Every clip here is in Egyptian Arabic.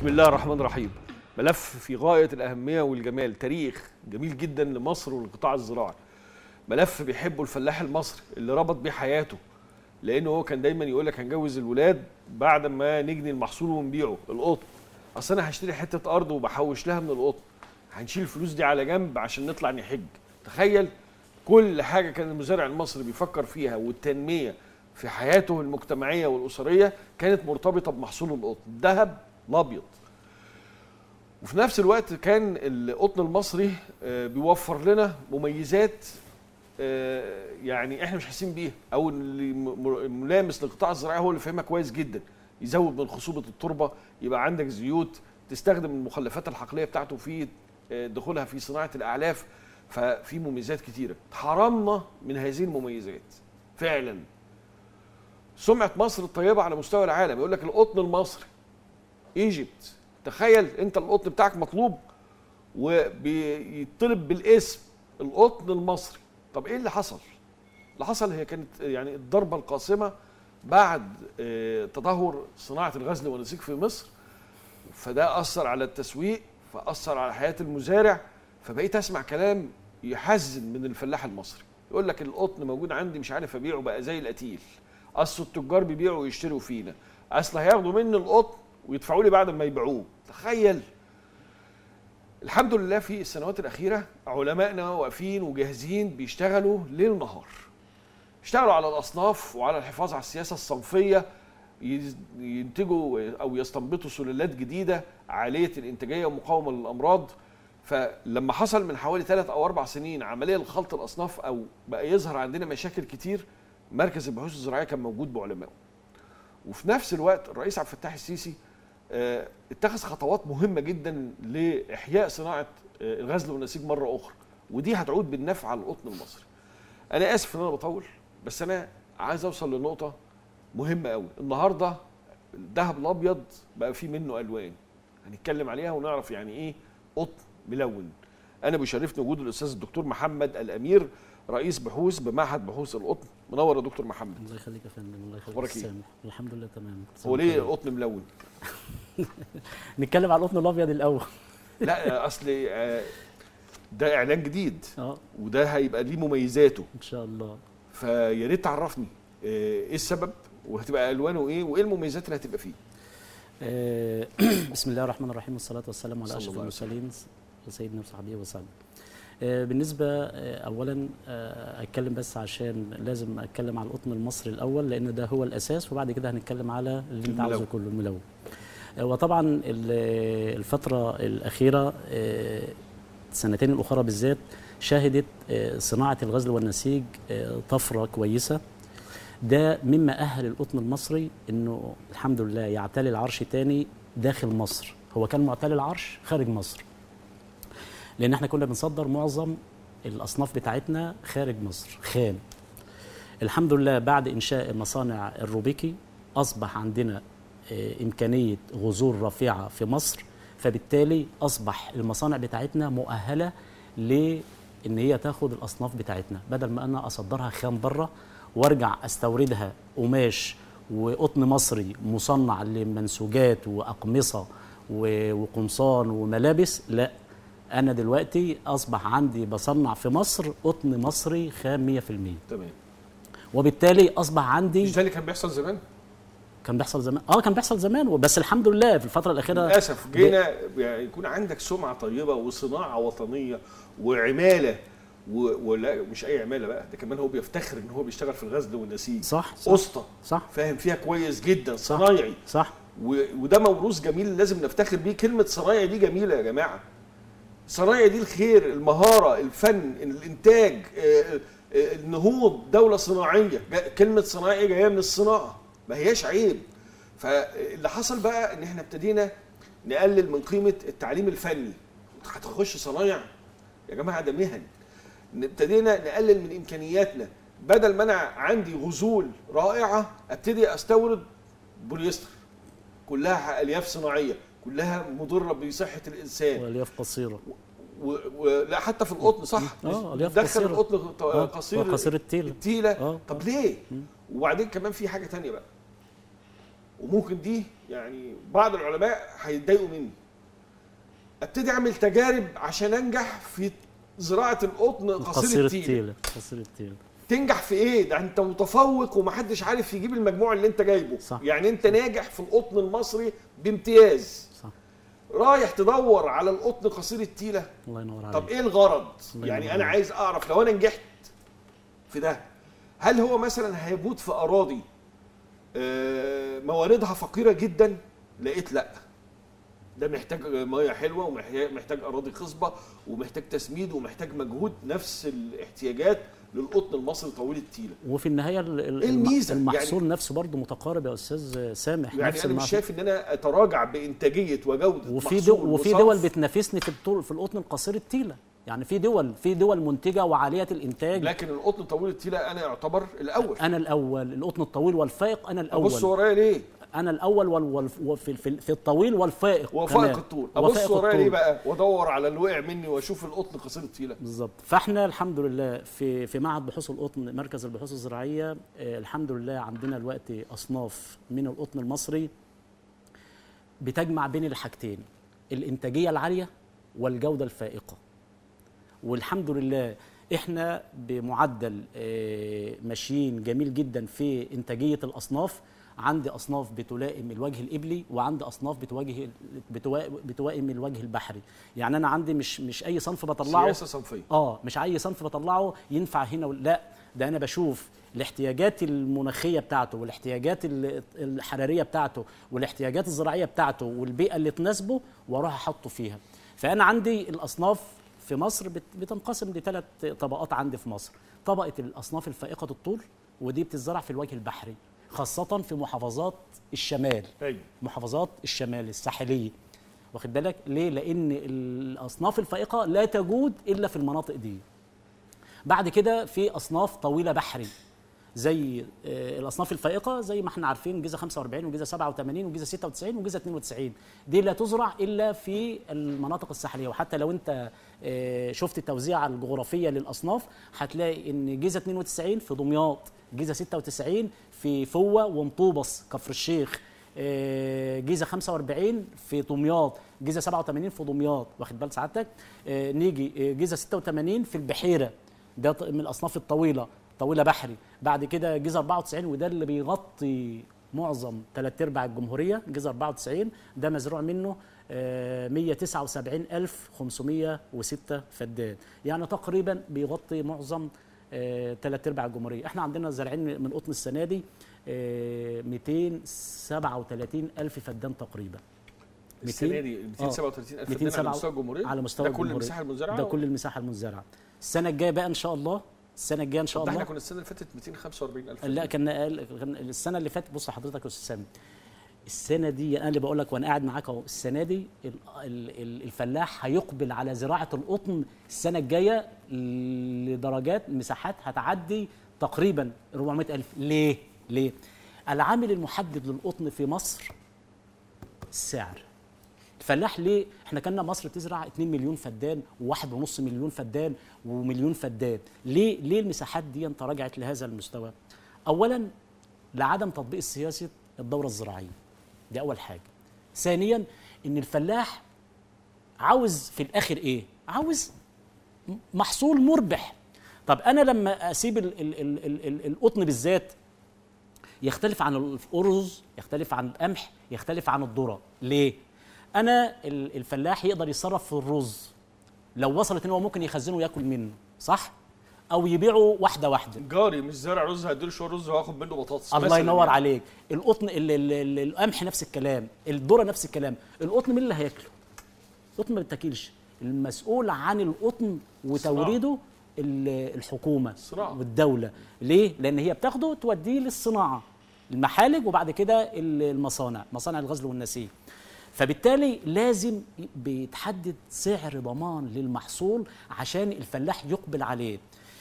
بسم الله الرحمن الرحيم ملف في غاية الأهمية والجمال تاريخ جميل جدا لمصر والقطاع الزراعي ملف بيحبه الفلاح المصري اللي ربط بيه حياته لأنه هو كان دايما يقول لك هنجوز الولاد بعد ما نجني المحصول ونبيعه القطن أصل أنا هشتري حتة أرض وبحوش لها من القطن هنشيل الفلوس دي على جنب عشان نطلع نحج تخيل كل حاجة كان المزارع المصري بيفكر فيها والتنمية في حياته المجتمعية والأسرية كانت مرتبطة بمحصول القطن الذهب الأبيض وفي نفس الوقت كان القطن المصري آه، بيوفر لنا مميزات آه، يعني احنا مش حاسين بيها او اللي م- م- ملامس للقطاع الزراعي هو اللي فاهمها كويس جدا يزود من خصوبه التربه يبقى عندك زيوت تستخدم المخلفات الحقليه بتاعته في آه، دخولها في صناعه الاعلاف ففي مميزات كتيره حرمنا من هذه المميزات فعلا سمعه مصر الطيبه على مستوى العالم يقول لك القطن المصري ايجيبت تخيل انت القطن بتاعك مطلوب وبيطلب بالاسم القطن المصري طب ايه اللي حصل اللي حصل هي كانت يعني الضربه القاصمه بعد آه، تدهور صناعه الغزل والنسيج في مصر فده اثر على التسويق فاثر على حياه المزارع فبقيت اسمع كلام يحزن من الفلاح المصري يقول لك القطن موجود عندي مش عارف ابيعه بقى زي القتيل اصل التجار بيبيعوا ويشتروا فينا اصل هياخدوا مني القطن ويدفعوا لي بعد ما يبيعوه تخيل الحمد لله في السنوات الاخيره علمائنا واقفين وجاهزين بيشتغلوا ليل ونهار اشتغلوا على الاصناف وعلى الحفاظ على السياسه الصنفيه يز- ينتجوا او يستنبطوا سلالات جديده عاليه الانتاجيه ومقاومه للامراض فلما حصل من حوالي ثلاث او اربع سنين عمليه لخلط الاصناف او بقى يظهر عندنا مشاكل كتير مركز البحوث الزراعيه كان موجود بعلمائه وفي نفس الوقت الرئيس عبد الفتاح السيسي آه، اتخذ خطوات مهمه جدا لاحياء صناعه آه، الغزل والنسيج مره اخرى ودي هتعود بالنفع على القطن المصري. انا اسف ان انا بطول بس انا عايز اوصل لنقطه مهمه قوي النهارده الذهب الابيض بقى فيه منه الوان هنتكلم عليها ونعرف يعني ايه قطن ملون انا بيشرفني وجود الاستاذ الدكتور محمد الامير رئيس بحوث بمعهد بحوث القطن منور يا دكتور محمد الله يخليك يا فندم الله يخليك أخبارك إيه؟ سامح الحمد لله تمام هو ليه القطن ملون نتكلم على القطن الابيض الاول لا اصل آه، ده اعلان جديد اه وده هيبقى ليه مميزاته ان شاء الله فيا ريت تعرفني آه، ايه السبب وهتبقى الوانه ايه وايه المميزات اللي هتبقى فيه آه، بسم الله الرحمن الرحيم والصلاه والسلام على صلى اشرف الله عليه المرسلين سيدنا وصحبه وسلم آه، بالنسبه آه، اولا آه، اتكلم بس عشان لازم اتكلم على القطن المصري الاول لان ده هو الاساس وبعد كده هنتكلم على اللي انت الملون. عاوزه كله الملون آه، وطبعا ال- الفتره الاخيره آه، السنتين الاخرى بالذات شهدت آه، صناعه الغزل والنسيج آه، طفره كويسه ده مما أهل القطن المصري إنه الحمد لله يعتلي العرش تاني داخل مصر هو كان معتلي العرش خارج مصر لأن احنا كنا بنصدر معظم الأصناف بتاعتنا خارج مصر خام الحمد لله بعد إنشاء مصانع الروبيكي أصبح عندنا آه، إمكانية غزور رفيعة في مصر فبالتالي أصبح المصانع بتاعتنا مؤهلة لإن هي تاخد الأصناف بتاعتنا بدل ما أنا أصدرها خام بره وارجع استوردها قماش وقطن مصري مصنع لمنسوجات واقمصه و- وقمصان وملابس لا انا دلوقتي اصبح عندي بصنع في مصر قطن مصري خام 100% تمام وبالتالي اصبح عندي مش ده اللي كان بيحصل زمان كان بيحصل زمان اه كان بيحصل زمان بس الحمد لله في الفتره الاخيره للاسف جينا يعني يكون عندك سمعه طيبه وصناعه وطنيه وعماله و... ولا مش اي عماله بقى ده كمان هو بيفتخر ان هو بيشتغل في الغزل والنسيج صح صح اسطى صح فاهم فيها كويس جدا صنايعي صح و... وده موروث جميل لازم نفتخر بيه كلمه صنايعي دي جميله يا جماعه صنايعي دي الخير المهاره الفن الانتاج آه، آه، النهوض دوله صناعيه جا- كلمه صنايعي جايه من الصناعه ما هياش عيب فاللي حصل بقى ان احنا ابتدينا نقلل من قيمه التعليم الفني هتخش صنايع يا جماعه ده مهن ابتدينا نقلل من امكانياتنا بدل ما انا عندي غزول رائعه ابتدي استورد بوليستر كلها الياف صناعيه كلها مضره بصحه الانسان والياف قصيره و... و... لا حتى في القطن صح آه، الياف دخل قصيرة. القطن ط- آه، قصير قصير التيلة. التيله آه، طب آه. ليه وبعدين كمان في حاجه تانية بقى وممكن دي يعني بعض العلماء هيتضايقوا مني ابتدي اعمل تجارب عشان انجح في زراعه القطن قصير قصير التيل التيل قصير التيل تنجح في ايه ده انت متفوق ومحدش عارف يجيب المجموع اللي انت جايبه صح. يعني انت ناجح في القطن المصري بامتياز صح رايح تدور على القطن قصير التيله الله ينور عليك طب ايه الغرض الله يعني ينور انا عليك. عايز اعرف لو انا نجحت في ده هل هو مثلا هيجود في اراضي آه، مواردها فقيره جدا لقيت لا ده محتاج ميه حلوه ومحتاج اراضي خصبه ومحتاج تسميد ومحتاج مجهود نفس الاحتياجات للقطن المصري طويل التيله وفي النهايه ال- ال- إيه الم- الميزة؟ المحصول يعني- نفسه برضه متقارب يا استاذ سامح يعني نفس انا مش المحصول. شايف ان انا اتراجع بانتاجيه وجوده وفي محصول دو وفي وصرف. دول بتنافسني في الطول في القطن القصير التيله يعني في دول في دول منتجه وعاليه الانتاج لكن القطن طويل التيله انا يعتبر الاول انا الاول القطن الطويل والفائق انا ابص الاول ورايا ليه انا الاول وال وال وفي في, في الطويل والفائق وفائق كمان. الطول ابص وفائق ورايا الطول. ليه بقى وادور على اللي وقع مني واشوف القطن قصير التيله بالظبط فاحنا الحمد لله في في معهد بحوث القطن مركز البحوث الزراعيه آه، الحمد لله عندنا دلوقتي اصناف من القطن المصري بتجمع بين الحاجتين الانتاجيه العاليه والجوده الفائقه والحمد لله احنا بمعدل آه، ماشيين جميل جدا في انتاجيه الاصناف عندي اصناف بتلائم الوجه الابلي وعندي اصناف بتواجه بتوا- بتوائم الوجه البحري يعني انا عندي مش مش اي صنف بطلعه سياسه صنفيه اه مش اي صنف بطلعه ينفع هنا ولا لا ده انا بشوف الاحتياجات المناخيه بتاعته والاحتياجات ال- الحراريه بتاعته والاحتياجات الزراعيه بتاعته والبيئه اللي تناسبه واروح احطه فيها فانا عندي الاصناف في مصر بت- بتنقسم لثلاث طبقات عندي في مصر طبقه الاصناف الفائقه الطول ودي بتزرع في الوجه البحري خاصه في محافظات الشمال ايوه محافظات الشمال الساحليه واخد بالك ليه لان الاصناف الفائقه لا تجود الا في المناطق دي بعد كده في اصناف طويله بحري زي آه، الاصناف الفائقه زي ما احنا عارفين جيزه 45 وجيزه 87 وجيزه 96 وجيزه 92 دي لا تزرع الا في المناطق الساحليه وحتى لو انت آه، شفت التوزيع الجغرافيه للاصناف هتلاقي ان جيزه 92 في دمياط جيزه 96 في فوه ومطوبس كفر الشيخ آه، جيزه 45 في دمياط جيزه 87 في دمياط واخد بال سعادتك آه، نيجي آه، جيزه 86 في البحيره ده ط- من الاصناف الطويله طويله بحري بعد كده جيزه 94 وده اللي بيغطي معظم ثلاث ارباع الجمهوريه جيزه 94 ده مزروع منه آه، 179506 فدان يعني تقريبا بيغطي معظم ثلاث ارباع الجمهوريه احنا عندنا زارعين من قطن السنه دي آه، 237 الف فدان تقريبا السنه دي 237 الف فدان على مستوى الجمهوريه على مستوى ده كل الجمهورية. المساحه المزرعه ده كل المساحه المزرعه السنه الجايه بقى ان شاء الله السنه الجايه ان شاء ده احنا الله كنا السنه اللي فاتت 245 الف لا كان أقل- كان السنه اللي فاتت بص حضرتك يا استاذ سامي السنه دي انا اللي بقول لك وانا قاعد معاك اهو السنه دي ال- ال- ال- الفلاح هيقبل على زراعه القطن السنه الجايه لدرجات مساحات هتعدي تقريبا 400 الف ليه ليه العامل المحدد للقطن في مصر السعر الفلاح ليه احنا كنا مصر تزرع 2 مليون فدان وواحد ونص مليون فدان ومليون فدان ليه ليه المساحات دي تراجعت لهذا المستوى اولا لعدم تطبيق سياسه الدوره الزراعيه دي اول حاجه ثانيا ان الفلاح عاوز في الاخر ايه عاوز م- محصول مربح طب انا لما اسيب ال ال ال ال ال القطن بالذات يختلف عن الارز يختلف عن القمح يختلف عن الذره ليه انا ال- الفلاح يقدر يتصرف في الرز لو وصلت ان هو ممكن يخزنه وياكل منه صح او يبيعه واحده واحده جاري مش زارع رز هديله شويه رز وهاخد منه بطاطس الله مثلاً ينور يعني. عليك القطن ال- ال- ال- القمح نفس الكلام الذره نفس الكلام القطن مين اللي هياكله القطن ما بيتاكلش المسؤول عن القطن وتوريده ال- الحكومه الصناعة. والدوله ليه لان هي بتاخده توديه للصناعه المحالج وبعد كده ال- المصانع مصانع الغزل والنسيج فبالتالي لازم بيتحدد سعر ضمان للمحصول عشان الفلاح يقبل عليه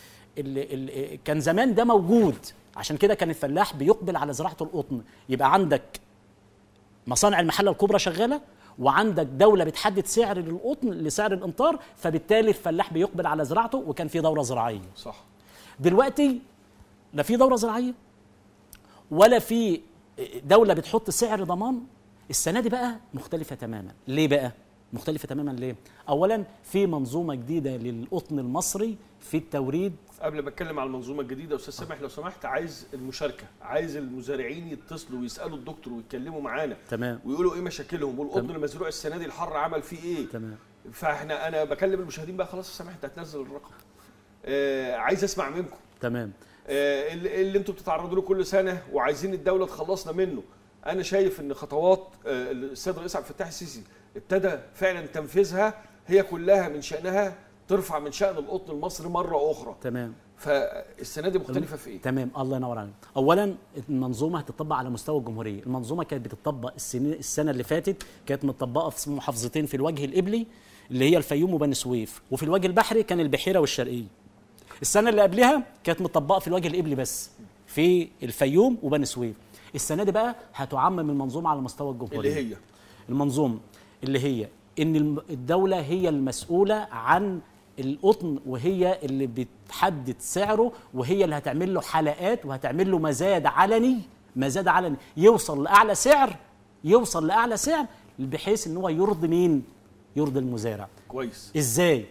ال ال كان زمان ده موجود عشان كده كان الفلاح بيقبل على زراعه القطن يبقى عندك مصانع المحله الكبرى شغاله وعندك دوله بتحدد سعر للقطن لسعر الامطار فبالتالي الفلاح بيقبل على زراعته وكان في دوره زراعيه صح دلوقتي لا في دوره زراعيه ولا في دوله بتحط سعر ضمان السنه دي بقى مختلفه تماما ليه بقى مختلفه تماما ليه اولا في منظومه جديده للقطن المصري في التوريد قبل ما اتكلم على المنظومه الجديده استاذ سامح لو سمحت عايز المشاركه عايز المزارعين يتصلوا ويسالوا الدكتور ويتكلموا معانا تمام ويقولوا ايه مشاكلهم والقطن تمام. المزروع السنه دي الحر عمل فيه ايه تمام فاحنا انا بكلم المشاهدين بقى خلاص يا سامح انت هتنزل الرقم آه عايز اسمع منكم تمام آه، اللي اللي انتم بتتعرضوا له كل سنه وعايزين الدوله تخلصنا منه انا شايف ان خطوات آه، السيد الرئيس عبد الفتاح السيسي ابتدى فعلا تنفيذها هي كلها من شانها ترفع من شان القطن المصري مره اخرى تمام فالسنه دي مختلفه في ايه تمام الله ينور عليك اولا المنظومه هتطبق على مستوى الجمهوريه المنظومه كانت بتطبق السنين السنه اللي فاتت كانت متطبقه في محافظتين في الوجه القبلي اللي هي الفيوم وبني سويف وفي الوجه البحري كان البحيره والشرقيه السنه اللي قبلها كانت متطبقه في الوجه القبلي بس في الفيوم وبني سويف السنه دي بقى هتعمم المنظومه على مستوى الجمهوريه اللي هي المنظومه اللي هي ان الم- الدوله هي المسؤوله عن القطن وهي اللي بتحدد سعره وهي اللي هتعمل له حلقات وهتعمل له مزاد علني مزاد علني يوصل لاعلى سعر يوصل لاعلى سعر بحيث ان هو يرضي مين يرضي المزارع كويس ازاي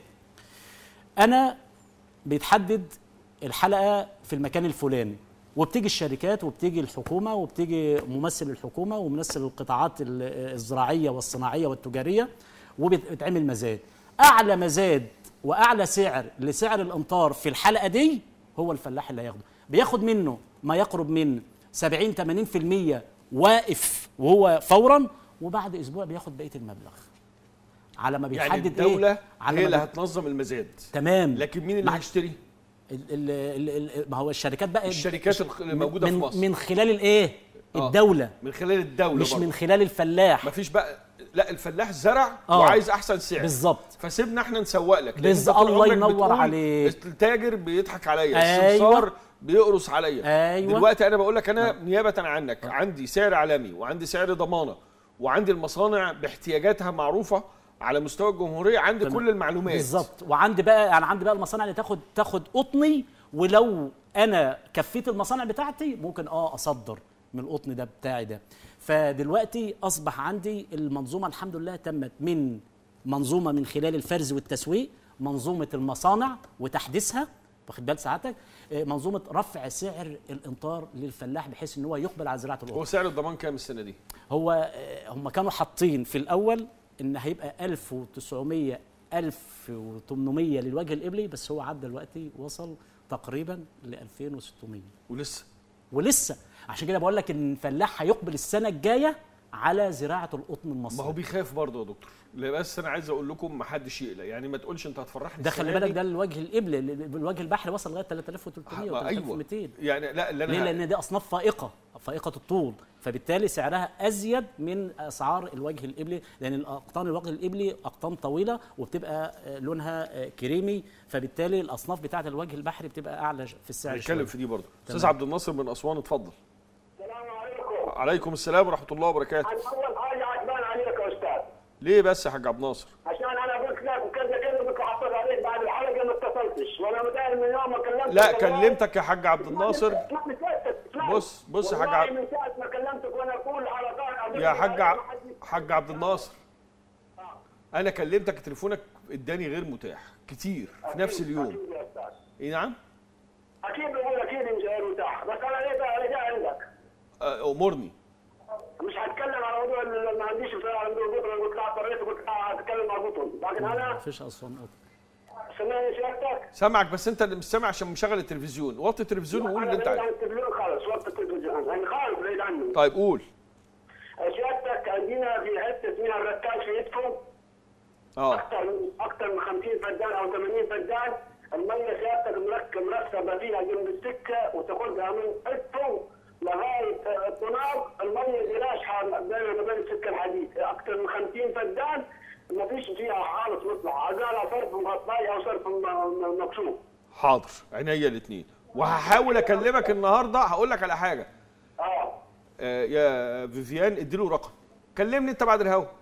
انا بيتحدد الحلقه في المكان الفلاني وبتيجي الشركات وبتيجي الحكومه وبتيجي ممثل الحكومه وممثل القطاعات ال- الزراعيه والصناعيه والتجاريه وبتعمل مزاد اعلى مزاد واعلى سعر لسعر الامطار في الحلقه دي هو الفلاح اللي هياخده بياخد منه ما يقرب من 70 80% واقف وهو فورا وبعد اسبوع بياخد بقيه المبلغ على ما يعني بيحدد الدوله ايه على هي ما اللي بي- هتنظم المزاد تمام لكن مين اللي مع- هيشتري ال ال ال ال ما هو الشركات بقى الشركات الخ- اللي موجوده من في مصر من خلال الايه آه. الدوله من خلال الدوله مش برضه. من خلال الفلاح مفيش بقى لا الفلاح زرع آه. وعايز احسن سعر بالظبط فسيبنا احنا نسوق لك لأن بالظبط، أنت طول الله عمرك ينور بتقول عليك. التاجر بيضحك عليا أيوة. السمسار بيقرص عليا أيوة. دلوقتي انا بقول لك انا نيابه عنك عندي سعر عالمي وعندي سعر ضمانه وعندي المصانع باحتياجاتها معروفه على مستوى الجمهوريه عندي تمام. كل المعلومات بالظبط وعندي بقى يعني عندي بقى المصانع اللي تاخد تاخد قطني ولو انا كفيت المصانع بتاعتي ممكن اه اصدر من القطن ده بتاعي ده فدلوقتي اصبح عندي المنظومه الحمد لله تمت من منظومه من خلال الفرز والتسويق منظومه المصانع وتحديثها واخد بال ساعتك آه، منظومه رفع سعر الامطار للفلاح بحيث ان هو يقبل على زراعه القطن هو سعر الضمان كام السنه دي هو آه، هم كانوا حاطين في الاول ان هيبقى 1900 1800 للوجه القبلي بس هو عدى دلوقتي وصل تقريبا ل 2600 ولسه ولسه عشان كده بقول لك ان الفلاح هيقبل السنه الجايه على زراعه القطن ما هو المصري بيخاف برضه يا دكتور لا بس انا عايز اقول لكم ما حدش يقلق يعني ما تقولش انت هتفرحني ده خلي السنة بالك دي. ده الوجه القبلي الوجه البحري وصل لغايه 3300 و ما ايوه 3200 يعني لا اللي انا ليه؟ لان دي اصناف فائقه فائقه الطول فبالتالي سعرها ازيد من اسعار الوجه القبلي لان الاقطان الوجه القبلي اقطان طويله وبتبقى آه، لونها آه، كريمي فبالتالي الاصناف بتاعه الوجه البحري بتبقى اعلى في السعر هنتكلم شوية. في دي برضه استاذ تمام. عبد الناصر من اسوان اتفضل السلام عليكم عليكم السلام ورحمه الله وبركاته انا اول حاجه عجبان عليك يا استاذ ليه بس يا حاج عبد الناصر عشان انا قلت لك وكذا كذا كنت حطيت عليك بعد الحلقه ما اتصلتش وانا متأكد من يوم ما كلمتك لا والله- كلمتك يا حاج عبد الناصر اسمعني سيادتك، اسمعني. بص- بص يا حاج والله عبد- من ساعه ما كلمتك وانا اقول حلقات يا حاج ع- حاج عبد الناصر انا كلمتك تليفونك اداني غير متاح كتير في نفس اليوم اكيد يا استاذ اي نعم اكيد بقول اكيد مش غير متاح بس انا ليه بقى رجع عندك آه، امرني مش هتكلم على موضوع اللي ما عنديش بتاع على موضوع البطل قلت لها اضطريت قلت لها هتكلم مع البطل لكن انا مفيش اسوان قطن سمعني سيادتك سامعك بس انت اللي مش سامع عشان مشغل التلفزيون وطي التلفزيون وقول اللي انا انت بعيد عن عايزه التلفزيون خالص وقت التلفزيون يعني خالص بعيد عنه طيب قول سيادتك عندنا في حته اسمها الركاز في ادفو اه اكثر من اكثر من 50 فدان او 80 فدان الميه سيادتك مركب مركبه فيها جنب السكه وتاخذها من ادفو لغايه آه، الطناب الميه دي راشحه بين ما بين السكه الحديد اكثر من 50 فدان ما فيش فيها خالص مطلع عقالها صرف مغطايه او صرف م- م- مكشوف حاضر عينيا الاثنين وهحاول اكلمك النهارده هقول لك على حاجه اه آه يا فيفيان اديله رقم كلمني انت بعد الهوا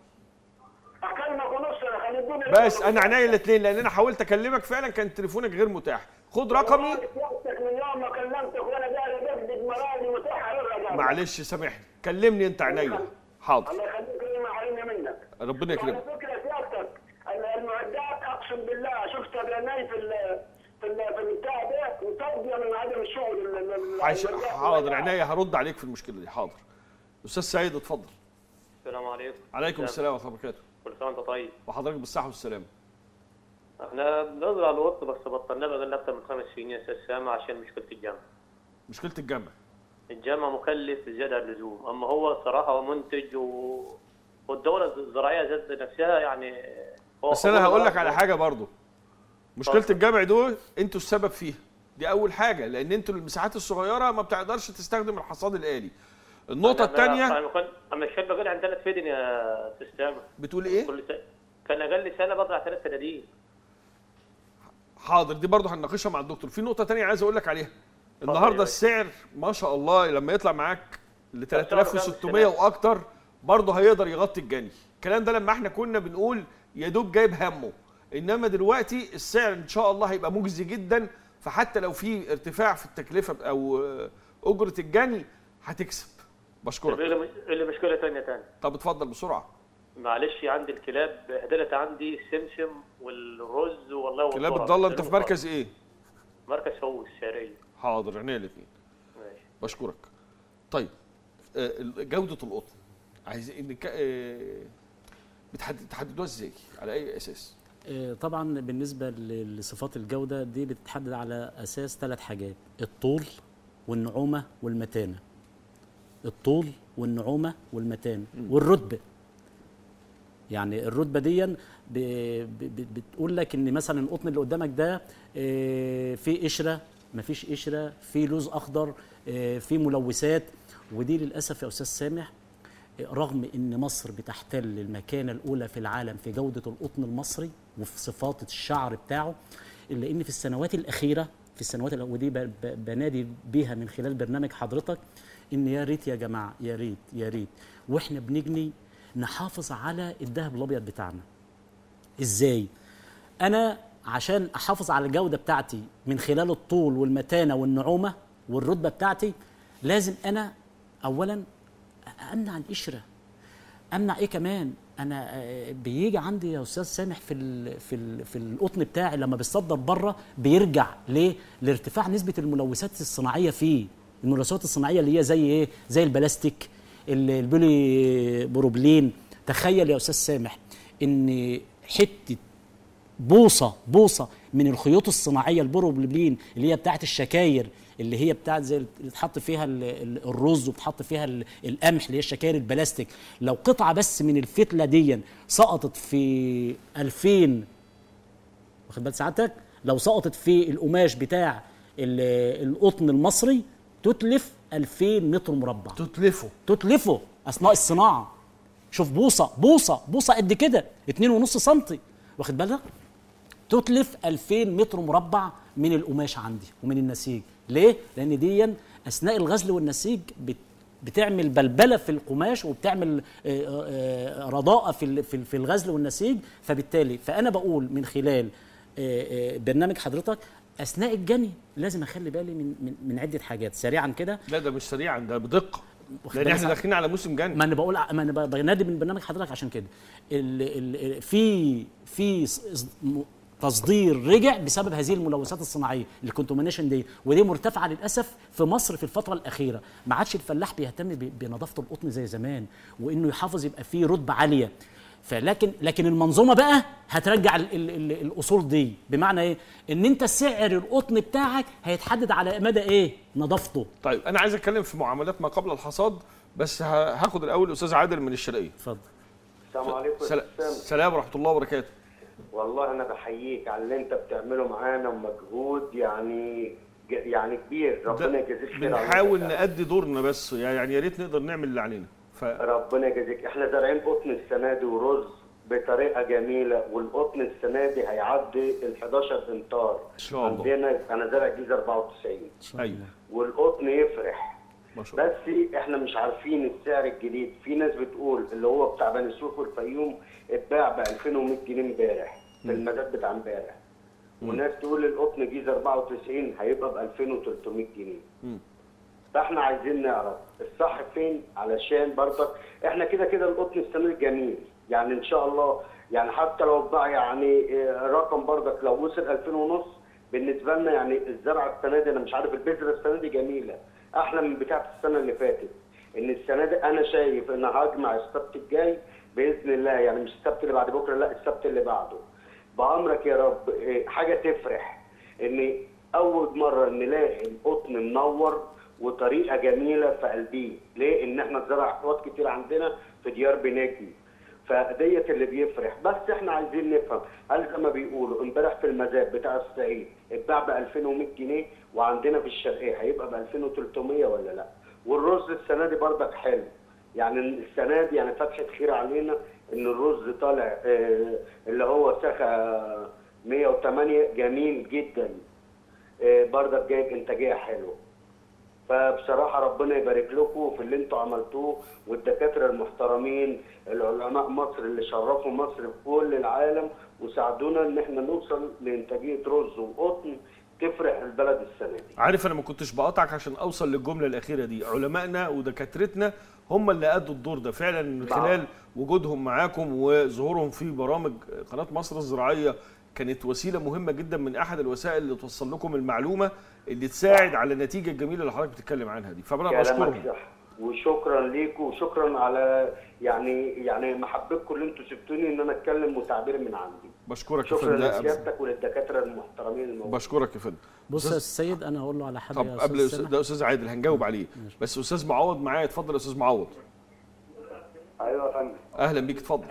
اكلمك ونص انا خلي الدنيا بس انا عينيا الاثنين لان انا حاولت اكلمك فعلا كان تليفونك غير متاح خد رقمي وقتك من يوم ما كلمتك وانا قاعد بدق مراني متاحه للرجال معلش سامحني كلمني انت عينيا حاضر الله يخليك لي ما حرمني منك ربنا وعلى يكرمك فكره سيادتك المعدات اقسم بالله شفتها بعيني في ال في ال في البتاع ده متوضيه من عدم الشغل ال- ال- عايش- المعدات. حاضر عينيا هرد عليك في المشكله دي حاضر استاذ سعيد اتفضل السلام عليكم عليكم السلام ورحمه الله وبركاته كل سنه وانت طيب وحضرتك بالصحه والسلامه احنا بنزرع القط بس بطلنا بقى اكتر من خمس سنين يا استاذ سامع عشان مشكله الجامعه مشكله الجامع الجامعه مكلف زياده عن اللزوم اما هو صراحه هو منتج و... والدوله الزراعيه ذات نفسها يعني هو بس انا حضور هقول لك الأرض. على حاجه برضو مشكله اتفضل. الجامع دول انتوا السبب فيها دي اول حاجه لان انتوا المساحات الصغيره ما بتقدرش تستخدم الحصاد الالي النقطه أنا- الثانيه انا كنت اما الشاب بقول عندنا تفيدني يا استاذ سامع بتقول ايه كل سنه كان اقل سنه بزرع ثلاث فدادين حاضر دي برضو هنناقشها مع الدكتور في نقطه تانية عايز اقول لك عليها النهارده يا السعر ما شاء الله لما يطلع معاك ل الشهر 3600 كام واكتر برضه هيقدر يغطي الجني الكلام ده لما احنا كنا بنقول يا دوب جايب همه انما دلوقتي السعر ان شاء الله هيبقى مجزي جدا فحتى لو في ارتفاع في التكلفه او آه، اجره الجني هتكسب طب بشكرك ايه اللي- إيه اللي مشكله ثانيه ثانيه طب اتفضل بسرعه معلش عندي الكلاب بهدلت عندي السمسم والرز والله كلاب والذرة. الضاله انت في مركز ايه مركز فوز الشعريه حاضر عينيا الاثنين ماشي بشكرك طيب آه، جوده القطن عايز انك آه، بتحدد تحددوها ازاي على اي اساس آه، طبعا بالنسبه ل- لصفات الجوده دي بتتحدد على اساس ثلاث حاجات الطول والنعومه والمتانه الطول والنعومه والمتانه والرتبه يعني الرتبه دي ب- ب- ب- بتقول لك ان مثلا القطن اللي قدامك ده آه، فيه قشره مفيش قشره فيه لوز اخضر آه، فيه ملوثات ودي للاسف يا استاذ سامح رغم ان مصر بتحتل المكانه الاولى في العالم في جوده القطن المصري وفي صفات الشعر بتاعه الا ان في السنوات الاخيره في السنوات الأ- ودي ب- ب- بنادي بيها من خلال برنامج حضرتك ان يا ريت يا جماعه يا ريت يا ريت واحنا بنجني نحافظ على الذهب الابيض بتاعنا ازاي انا عشان احافظ على الجوده بتاعتي من خلال الطول والمتانه والنعومه والرتبه بتاعتي لازم انا اولا امنع القشره امنع ايه كمان انا آه، بيجي عندي يا استاذ سامح في ال في ال في القطن بتاعي لما بيصدر بره بيرجع ليه لارتفاع نسبه الملوثات الصناعيه فيه الملوثات الصناعيه اللي هي زي ايه زي البلاستيك ال- البولي بروبلين تخيل يا استاذ سامح ان حته بوصه بوصه من الخيوط الصناعيه البروبلين اللي هي بتاعت الشكاير اللي هي بتاعت زي اللي بتحط فيها ال- ال- الرز وبتحط فيها ال- القمح اللي هي الشكاير البلاستيك لو قطعه بس من الفتله دي سقطت في 2000 واخد بال سعادتك لو سقطت في القماش بتاع ال- القطن المصري تتلف 2000 متر مربع تتلفه تتلفه اثناء الصناعه شوف بوصه بوصه بوصه قد كده 2.5 سم واخد بالك تتلف 2000 متر مربع من القماش عندي ومن النسيج ليه لان دي اثناء الغزل والنسيج بت بتعمل بلبله في القماش وبتعمل آه، آه، رضاءه في ال- في ال- في الغزل والنسيج فبالتالي فانا بقول من خلال آه، آه، برنامج حضرتك اثناء الجني لازم اخلي بالي من من, من عده حاجات سريعا كده لا ده مش سريعا ده بدقه واخد لان بالك احنا ساعة؟ داخلين على موسم جني ما انا بقول ما انا بنادي من برنامج حضرتك عشان كده ال ال في في ص- ص- م- تصدير رجع بسبب هذه الملوثات الصناعيه الكونتومينيشن دي ودي مرتفعه للاسف في مصر في الفتره الاخيره ما عادش الفلاح بيهتم ب- بنظافه القطن زي زمان وانه يحافظ يبقى فيه رتبه عاليه فلكن لكن المنظومه بقى هترجع ال ال ال الاصول دي بمعنى ايه ان انت سعر القطن بتاعك هيتحدد على مدى ايه نظافته طيب انا عايز اتكلم في معاملات ما قبل الحصاد بس ه- هاخد الاول الاستاذ عادل من الشرقيه اتفضل السلام عليكم سل- سلام ورحمه الله وبركاته والله انا بحييك على اللي انت بتعمله معانا ومجهود يعني يعني كبير ده ربنا يجازيك خير على بنحاول اللي أنت نأدي دورنا بس يعني يا ريت نقدر نعمل اللي علينا ف ربنا يجازيك احنا زارعين قطن السنه دي ورز بطريقه جميله والقطن السنه دي هيعدي ال 11 امتار إن شاء الله. عندنا انا زارع جيزه 94 ايوه والقطن يفرح ما شاء الله بس احنا مش عارفين السعر الجديد في ناس بتقول اللي هو بتاع بني سويف والفيوم اتباع ب 2100 جنيه امبارح في المزاد بتاع امبارح وناس تقول القطن جيزه 94 هيبقى ب 2300 جنيه فاحنا عايزين نعرف الصح فين علشان برضك احنا كده كده القطن السنه دي جميل يعني ان شاء الله يعني حتى لو بقى يعني آه، رقم برضك لو وصل 2000 ونص بالنسبه لنا يعني الزرعه السنه دي انا مش عارف البذره السنه دي جميله احلى من بتاعه السنه اللي فاتت ان السنه دي انا شايف ان هجمع السبت الجاي باذن الله يعني مش السبت اللي بعد بكره لا السبت اللي بعده بامرك يا رب إيه، حاجه تفرح ان اول مره نلاقي القطن منور وطريقه جميله في قلبيه ليه ان احنا زرع احواض كتير عندنا في ديار بناكي فديت اللي بيفرح بس احنا عايزين نفهم هل زي ما بيقولوا امبارح في المزاد بتاع الصعيد اتباع ب 2100 جنيه وعندنا في الشرقيه هيبقى ب 2300 ولا لا والرز السنه دي برضك حلو يعني السنه دي يعني فتحه خير علينا ان الرز طالع آه، اللي هو ساخه 108 جميل جدا آه، برضك جايب انتاجيه حلوه فبصراحه ربنا يبارك لكم في اللي انتوا عملتوه والدكاتره المحترمين العلماء مصر اللي شرفوا مصر في كل العالم وساعدونا ان احنا نوصل لانتاجيه رز وقطن تفرح البلد السنه دي عارف انا ما كنتش بقاطعك عشان اوصل للجمله الاخيره دي علمائنا ودكاترتنا هم اللي ادوا الدور ده فعلا من نعم. خلال وجودهم معاكم وظهورهم في برامج قناه مصر الزراعيه كانت وسيله مهمه جدا من احد الوسائل اللي توصل لكم المعلومه اللي تساعد على النتيجه الجميله اللي حضرتك بتتكلم عنها دي فانا كلامك بشكرهم صح وشكرا ليكم وشكرا على يعني يعني محبتكم اللي انتوا سبتوني ان انا اتكلم وتعبير من عندي بشكرك يا شكرا فندم لسيادتك وللدكاتره المحترمين الموجودين بشكرك يا فندم بص أستاذ- يا السيد انا هقول له على حاجه طب يا قبل أستاذ أستاذ- سامح. ده استاذ عادل هنجاوب عليه بس استاذ معوض معايا اتفضل يا استاذ معوض ايوه يا فندم اهلا بيك اتفضل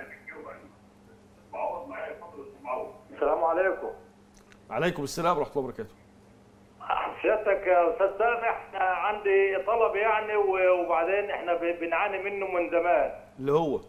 السلام عليكم عليكم السلام ورحمه الله وبركاته سيادتك يا استاذ سامح أنا عندي طلب يعني و- وبعدين احنا ب- بنعاني منه من زمان اللي هو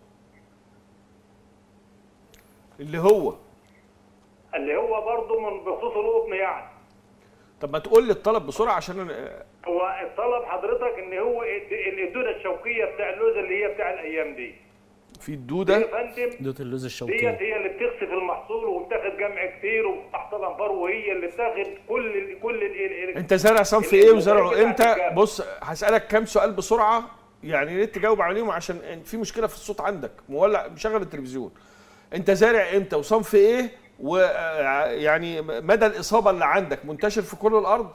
اللي هو اللي هو برضه من بخصوص القطن يعني طب ما تقول لي الطلب بسرعه عشان انا هو الطلب حضرتك ان هو الد- الدوده الشوكيه بتاع اللوز اللي هي بتاع الايام دي في يا الدوده فندم دوت اللوز ديت الشوكي هي اللي بتخسف المحصول وبتاخد جمع كتير وبتحت الانبار وهي اللي بتاخد كل ال كل ال انت زارع صنف ايه وزرعه امتى بص هسالك كام سؤال بسرعه يعني يا ريت تجاوب عليهم عشان في مشكله في الصوت عندك مولع مشغل التلفزيون انت زارع امتى وصنف ايه ويعني مدى الاصابه اللي عندك منتشر في كل الارض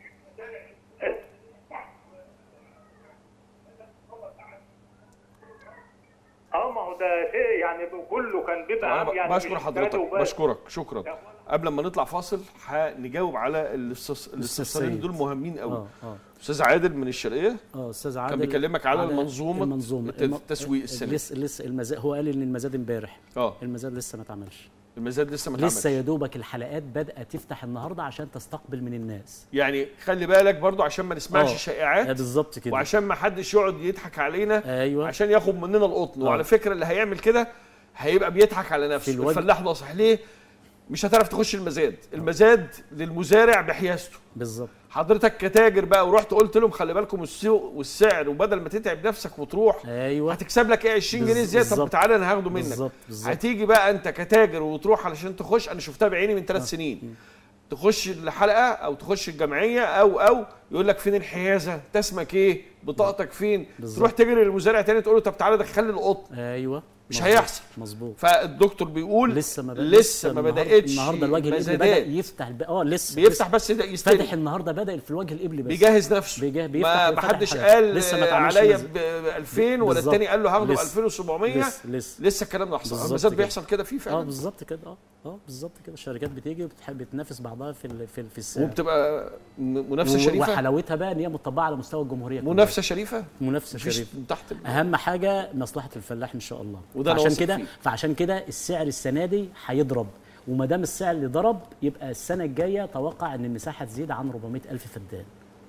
اه ما هو ده شيء يعني كله كان بيبقى انا يعني بشكر مش حضرتك بلد وبس. بشكرك شكرا قبل ما نطلع فاصل هنجاوب على الاستفس- الاستفسارين سيد. دول مهمين قوي اه اه استاذ عادل من الشرقيه اه استاذ عادل كان بيكلمك على المنظومة المنظومه الت- التسويق السنة. لسه لسه المزاد هو قال ان المزاد امبارح اه المزاد لسه ما اتعملش المزاد لسه ما لسه اتعملش يا دوبك الحلقات بدات تفتح النهارده عشان تستقبل من الناس يعني خلي بالك برضو عشان ما نسمعش آه. شائعات آه، بالظبط كده وعشان ما حدش يقعد يضحك علينا ايوه عشان ياخد مننا القطن آه. وعلى فكره اللي هيعمل كده هيبقى بيضحك على في نفسه الوجه- الفلاح ناصح ليه مش هتعرف تخش المزاد المزاد للمزارع بحيازته بالظبط حضرتك كتاجر بقى ورحت قلت لهم خلي بالكم السوق والسعر وبدل ما تتعب نفسك وتروح ايوه هتكسب لك ايه 20 جنيه بز- زياده طب بالظبط. تعالى انا هاخده منك بالظبط بالظبط هتيجي بقى انت كتاجر وتروح علشان تخش انا شفتها بعيني من ثلاث سنين تخش الحلقه او تخش الجمعيه او او يقول لك فين الحيازه انت اسمك ايه بطاقتك فين بالظبط. تروح تجري للمزارع تاني تقول له طب تعالى دخل لي القطن ايوه مش مظبوط، هيحصل. مظبوط فالدكتور بيقول لسه ما لسه ما النهاردة- بداتش النهارده الوجه الابلي بدا مزادات. يفتح الب... اه لسه بيفتح لسه. بس ده فاتح يستلم النهارده بدا في الوجه الابلي بس بيجهز نفسه بيجه- ما بيفتح- ما بيفتح حدش الحلقة. قال لسه ما اتعملش عليا مز- ب 2000 ولا بالظبط. التاني قال له هاخده ب لسه. 2700 لسه لسه لسه الكلام ده حصل بالظبط المزاد كده. بيحصل كده فيه اه فعلا بالظبط كده اه اه بالظبط كده الشركات بتيجي وبتحب بتنافس بعضها في ال- في, ال- في السعر وبتبقى م- منافسه و- شريفه وحلاوتها بقى ان هي مطبقه على مستوى الجمهوريه كلها. منافسه شريفه منافسه مفيش شريفه من تحت ال- اهم حاجه مصلحه الفلاح ان شاء الله وده أنا فعشان واثق كده فيه. فعشان كده السعر السنه دي هيضرب وما دام السعر اللي ضرب يبقى السنه الجايه توقع ان المساحه تزيد عن 400 الف فدان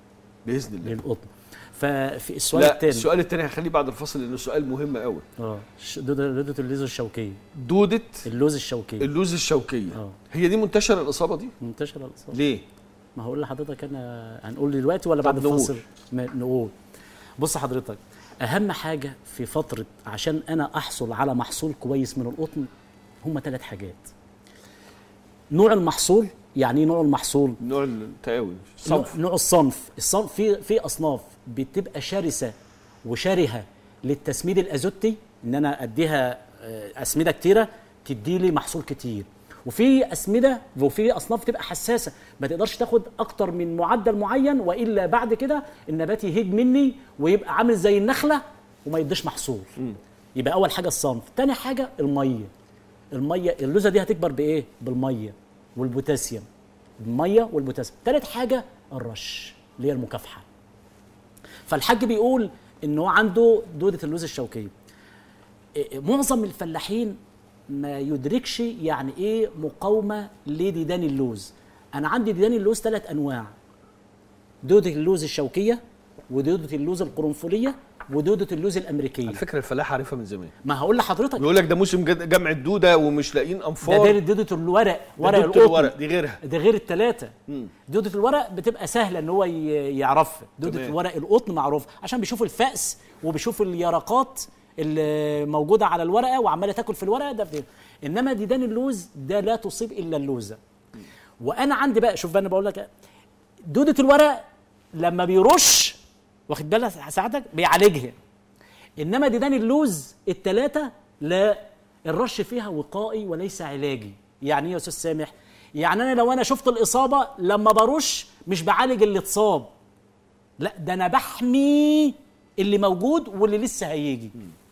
باذن الله للقطن ففي السؤال لا الثاني السؤال الثاني هخليه بعد الفصل لانه سؤال مهم قوي اه ش- دودة دودة اللوز الشوكيه دوده اللوز الشوكيه اللوز الشوكيه اه هي دي منتشره الاصابه دي منتشره الاصابه ليه ما هقول لحضرتك انا هنقول دلوقتي ولا بعد طب نقول. الفاصل ما نقول بص حضرتك اهم حاجه في فتره عشان انا احصل على محصول كويس من القطن هم ثلاث حاجات نوع المحصول يعني ايه نوع المحصول نوع التقاوي نوع, صنف نوع الصنف الصنف في في اصناف بتبقى شرسه وشرهه للتسميد الازوتي ان انا اديها آه، اسمده كتيره تدي لي محصول كتير وفي اسمده وفي اصناف تبقى حساسه ما تقدرش تاخد اكتر من معدل معين والا بعد كده النبات يهيج مني ويبقى عامل زي النخله وما يديش محصول يبقى اول حاجه الصنف تاني حاجه الميه الميه اللوزه دي هتكبر بايه بالميه والبوتاسيوم الميه والبوتاسيوم تالت حاجه الرش اللي هي المكافحه فالحاج بيقول ان هو عنده دوده اللوز الشوكيه إيه، معظم الفلاحين ما يدركش يعني ايه مقاومه لديدان اللوز انا عندي ديدان اللوز ثلاث انواع دوده اللوز الشوكيه ودوده اللوز القرنفليه ودوده اللوز الامريكيه على فكره الفلاح عارفها من زمان ما هقول لحضرتك بيقول لك ده موسم جد- جمع الدوده ومش لاقيين ده انفار غير دوده الورق ورق دوده القطن الورق دي غيرها ده غير الثلاثه مم. دوده الورق بتبقى سهله ان هو ي- يعرفها دوده تمام. الورق القطن معروف عشان بيشوف الفأس وبيشوف اليرقات اللي موجوده على الورقه وعماله تاكل في الورقه ده في انما ديدان اللوز ده لا تصيب الا اللوزه وانا عندي بقى شوف بقى انا بقول لك دوده الورق لما بيرش واخد بالك ساعتك بيعالجها انما ديدان اللوز الثلاثه لا الرش فيها وقائي وليس علاجي يعني ايه يا استاذ سامح يعني انا لو انا شفت الاصابه لما برش مش بعالج اللي اتصاب لا ده انا بحمي اللي موجود واللي لسه هيجي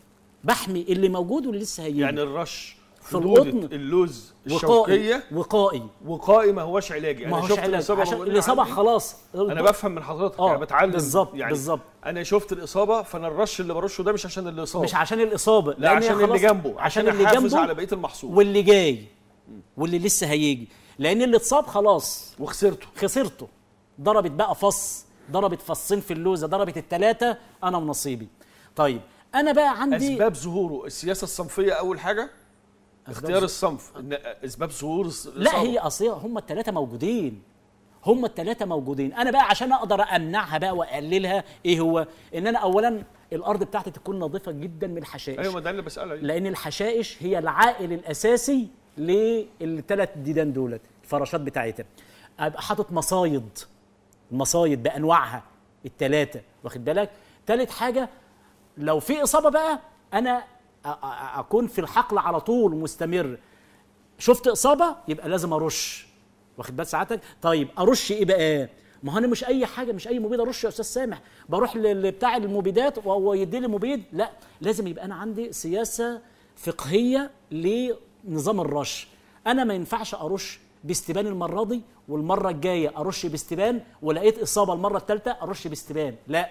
بحمي اللي موجود واللي لسه هيجي يعني الرش في في دوده القطن اللوز وقائي الشوكيه وقائي وقائي ما هوش علاجي ما انا هوش شفت علاج الاصابه عشان موجودة الاصابه عندي. خلاص انا بفهم من حضرتك آه، انا بتعلم بالظبط، يعني بالظبط. انا شفت الاصابه فانا الرش اللي برشه ده مش عشان الاصابه مش عشان الاصابه لا لأن هي عشان اللي خلاص- جنبه عشان عشان اللي احافظ جنبه على بقيه المحصول واللي جاي واللي لسه هيجي لان اللي اتصاب خلاص وخسرته خسرته ضربت بقى فص ضربت فصين في اللوزه ضربت الثلاثه انا ونصيبي طيب انا بقى عندي اسباب ظهوره السياسه الصنفيه اول حاجه اختيار ظ- الصنف إن اسباب ظهور الص- لا الإصابة. هي اصليه هم الثلاثه موجودين هم الثلاثه موجودين انا بقى عشان اقدر امنعها بقى واقللها ايه هو ان انا اولا الارض بتاعتي تكون نظيفه جدا من الحشائش ايوه ما ده اللي بسال عليه لان الحشائش هي العائل الاساسي للثلاث ديدان دولت الفراشات بتاعتها ابقى حاطط مصايد المصايد بانواعها الثلاثه واخد بالك ثالث حاجه لو في اصابه بقى انا أ- أ- اكون في الحقل على طول مستمر شفت اصابه يبقى لازم ارش واخد بال ساعتك طيب ارش ايه بقى ما هو انا مش اي حاجه مش اي مبيد ارش يا استاذ سامح بروح ل- بتاع المبيدات وهو يدي لي مبيد لا لازم يبقى انا عندي سياسه فقهيه لنظام الرش انا ما ينفعش ارش باستبان المره دي والمره الجايه ارش باستبان ولقيت اصابه المره الثالثه ارش باستبان لا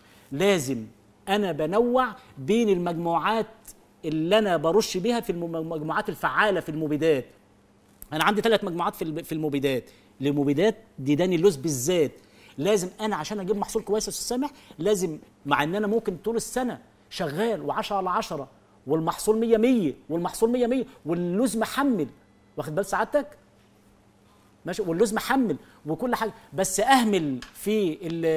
لازم انا بنوع بين المجموعات اللي انا برش بيها في الم- المجموعات الفعاله في المبيدات انا عندي ثلاث مجموعات في الب- في المبيدات لمبيدات ديدان اللوز بالذات لازم انا عشان اجيب محصول كويس يا استاذ سامح لازم مع ان انا ممكن طول السنه شغال و10 على 10 والمحصول 100 100 والمحصول 100 100 واللوز محمل واخد بال سعادتك ماشي واللوز محمل وكل حاجه بس اهمل في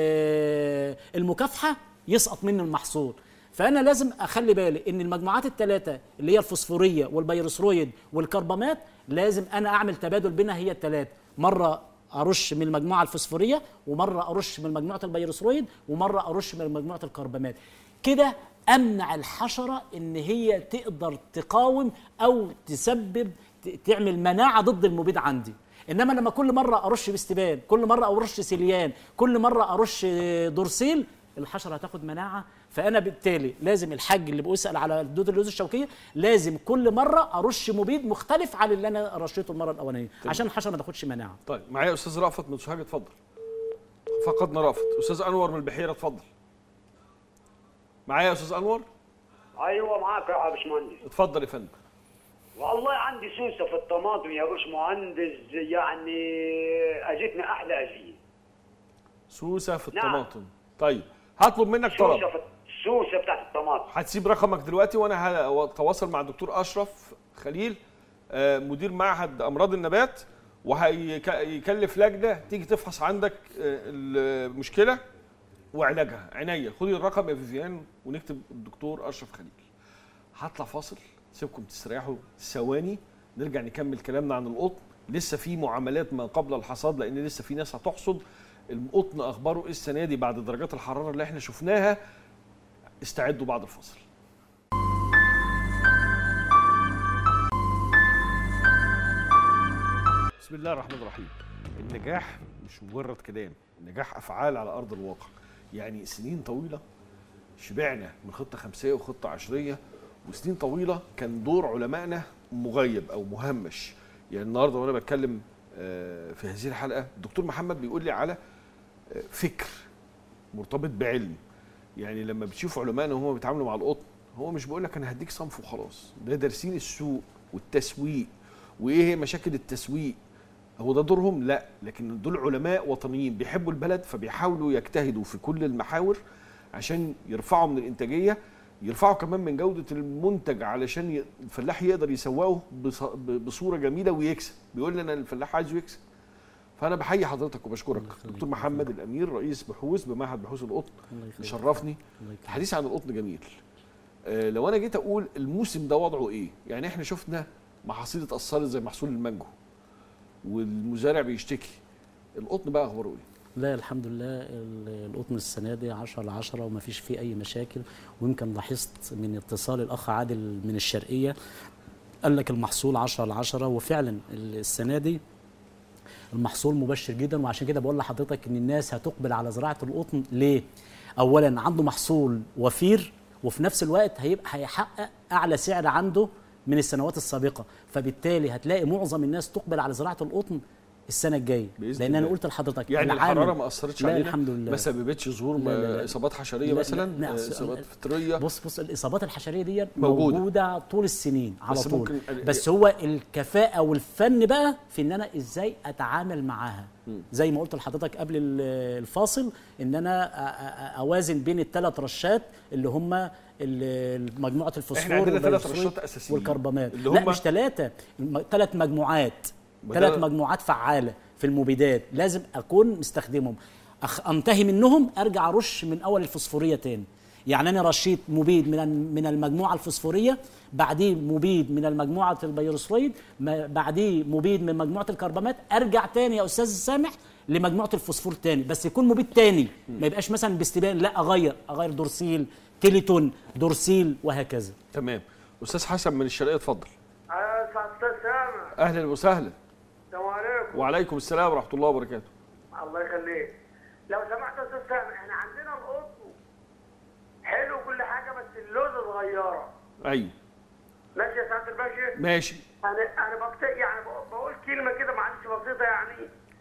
ال- المكافحه يسقط مني المحصول فانا لازم اخلي بالي ان المجموعات الثلاثه اللي هي الفوسفوريه والبيروسرويد والكربامات لازم انا اعمل تبادل بينها هي الثلاثه مره ارش من المجموعه الفوسفوريه ومره ارش من مجموعه البيروسرويد ومره ارش من مجموعه الكربامات كده امنع الحشره ان هي تقدر تقاوم او تسبب ت- تعمل مناعه ضد المبيد عندي انما لما كل مره ارش باستبان كل مره ارش سيليان كل مره ارش دورسيل الحشره هتاخد مناعه فانا بالتالي لازم الحاج اللي بيسال على الدود اللوز الشوكيه لازم كل مره ارش مبيد مختلف عن اللي انا رشيته المره الاولانيه عشان الحشره ما تاخدش مناعه طيب معايا استاذ رأفت من سوهاج اتفضل فقدنا رأفت استاذ انور من البحيره اتفضل معايا يا استاذ انور ايوه معاك يا باشمهندس اتفضل يا فندم والله عندي سوسه في الطماطم يا باشمهندس يعني اجتني احلى اجيه سوسه في نعم. الطماطم طيب هطلب منك طلب سوسه في السوسه بتاعت الطماطم هتسيب رقمك دلوقتي وانا هتواصل مع الدكتور اشرف خليل آه، مدير معهد امراض النبات وهيكلف لجنه تيجي تفحص عندك آه، المشكله وعلاجها عينيا خدي الرقم يا فيفيان ونكتب الدكتور اشرف خليل هطلع فاصل سيبكم تستريحوا ثواني نرجع نكمل كلامنا عن القطن لسه في معاملات ما قبل الحصاد لان لسه في ناس هتحصد القطن اخباره ايه السنه دي بعد درجات الحراره اللي احنا شفناها استعدوا بعد الفصل بسم الله الرحمن الرحيم النجاح مش مجرد كلام النجاح افعال على ارض الواقع يعني سنين طويله شبعنا من خطه خمسيه وخطه عشريه وسنين طويله كان دور علمائنا مغيب او مهمش يعني النهارده وانا بتكلم آه، في هذه الحلقه الدكتور محمد بيقول لي على آه، فكر مرتبط بعلم يعني لما بتشوف علمائنا وهم بيتعاملوا مع القطن هو مش بيقول لك انا هديك صنف وخلاص ده دارسين السوق والتسويق وايه هي مشاكل التسويق هو ده دورهم لا لكن دول علماء وطنيين بيحبوا البلد فبيحاولوا يجتهدوا في كل المحاور عشان يرفعوا من الانتاجيه يرفعوا كمان من جوده المنتج علشان ي- الفلاح يقدر يسوقه بص- ب- بصوره جميله ويكسب بيقول لي انا الفلاح عايزه يكسب فانا بحيي حضرتك وبشكرك الله يخليك. دكتور محمد الامير رئيس بحوث بمعهد بحوث القطن الله يخليك. شرفني الله يكرمك. الحديث عن القطن جميل آه، لو انا جيت اقول الموسم ده وضعه ايه يعني احنا شفنا محاصيل اتاثرت زي محصول المانجو والمزارع بيشتكي القطن بقى اخباره ايه لا الحمد لله ال- القطن السنه دي 10 على 10 وما فيش فيه اي مشاكل ويمكن لاحظت من اتصال الاخ عادل من الشرقيه قال لك المحصول 10 على 10 وفعلا السنه دي المحصول مبشر جدا وعشان كده بقول لحضرتك ان الناس هتقبل على زراعه القطن ليه؟ اولا عنده محصول وفير وفي نفس الوقت هيبقى هيحقق اعلى سعر عنده من السنوات السابقه فبالتالي هتلاقي معظم الناس تقبل على زراعه القطن السنه الجايه بإذن لان انا الله. قلت لحضرتك يعني العامل- الحراره ما اثرتش لا علينا الحمد لله ما سببتش ظهور لا، لا، لا. اصابات حشريه لا، لا، مثلا لا، آه، أصل- اصابات فطريه بص بص الاصابات الحشريه دي موجودة. موجوده, طول السنين على بس طول ممكن- بس هو الكفاءه والفن بقى في ان انا ازاي اتعامل معاها زي ما قلت لحضرتك قبل ال- الفاصل ان انا أ- أ- اوازن بين الثلاث رشات اللي هم ال- مجموعه الفوسفور إحنا عندنا ثلاث والبيروسفويت رشات أساسيين. والكربامات اللي لا هم- مش ثلاثه ثلاث مجموعات وده- ثلاث مجموعات فعاله في المبيدات لازم اكون مستخدمهم أخ انتهي منهم ارجع ارش من اول الفوسفوريه تاني يعني انا رشيت مبيد من من المجموعه الفوسفوريه بعديه مبيد من المجموعه البيروسفويد ما- بعديه مبيد من مجموعه الكربامات ارجع تاني يا استاذ سامح لمجموعه الفوسفور تاني بس يكون مبيد تاني ما يبقاش مثلا باستبان لا اغير اغير دورسيل تيليتون دورسيل وهكذا تمام استاذ حسن من الشرقيه اتفضل آه، استاذ سامح اهلا وسهلا السلام عليكم وعليكم السلام ورحمه الله وبركاته الله يخليك لو سمحت يا استاذ سامح احنا عندنا القطن حلو كل حاجه بس اللوزه صغيره ايوه ماشي يا سعاده الباشا ماشي انا انا بقت يعني ب- بقول كلمه كده معلش بسيطه يعني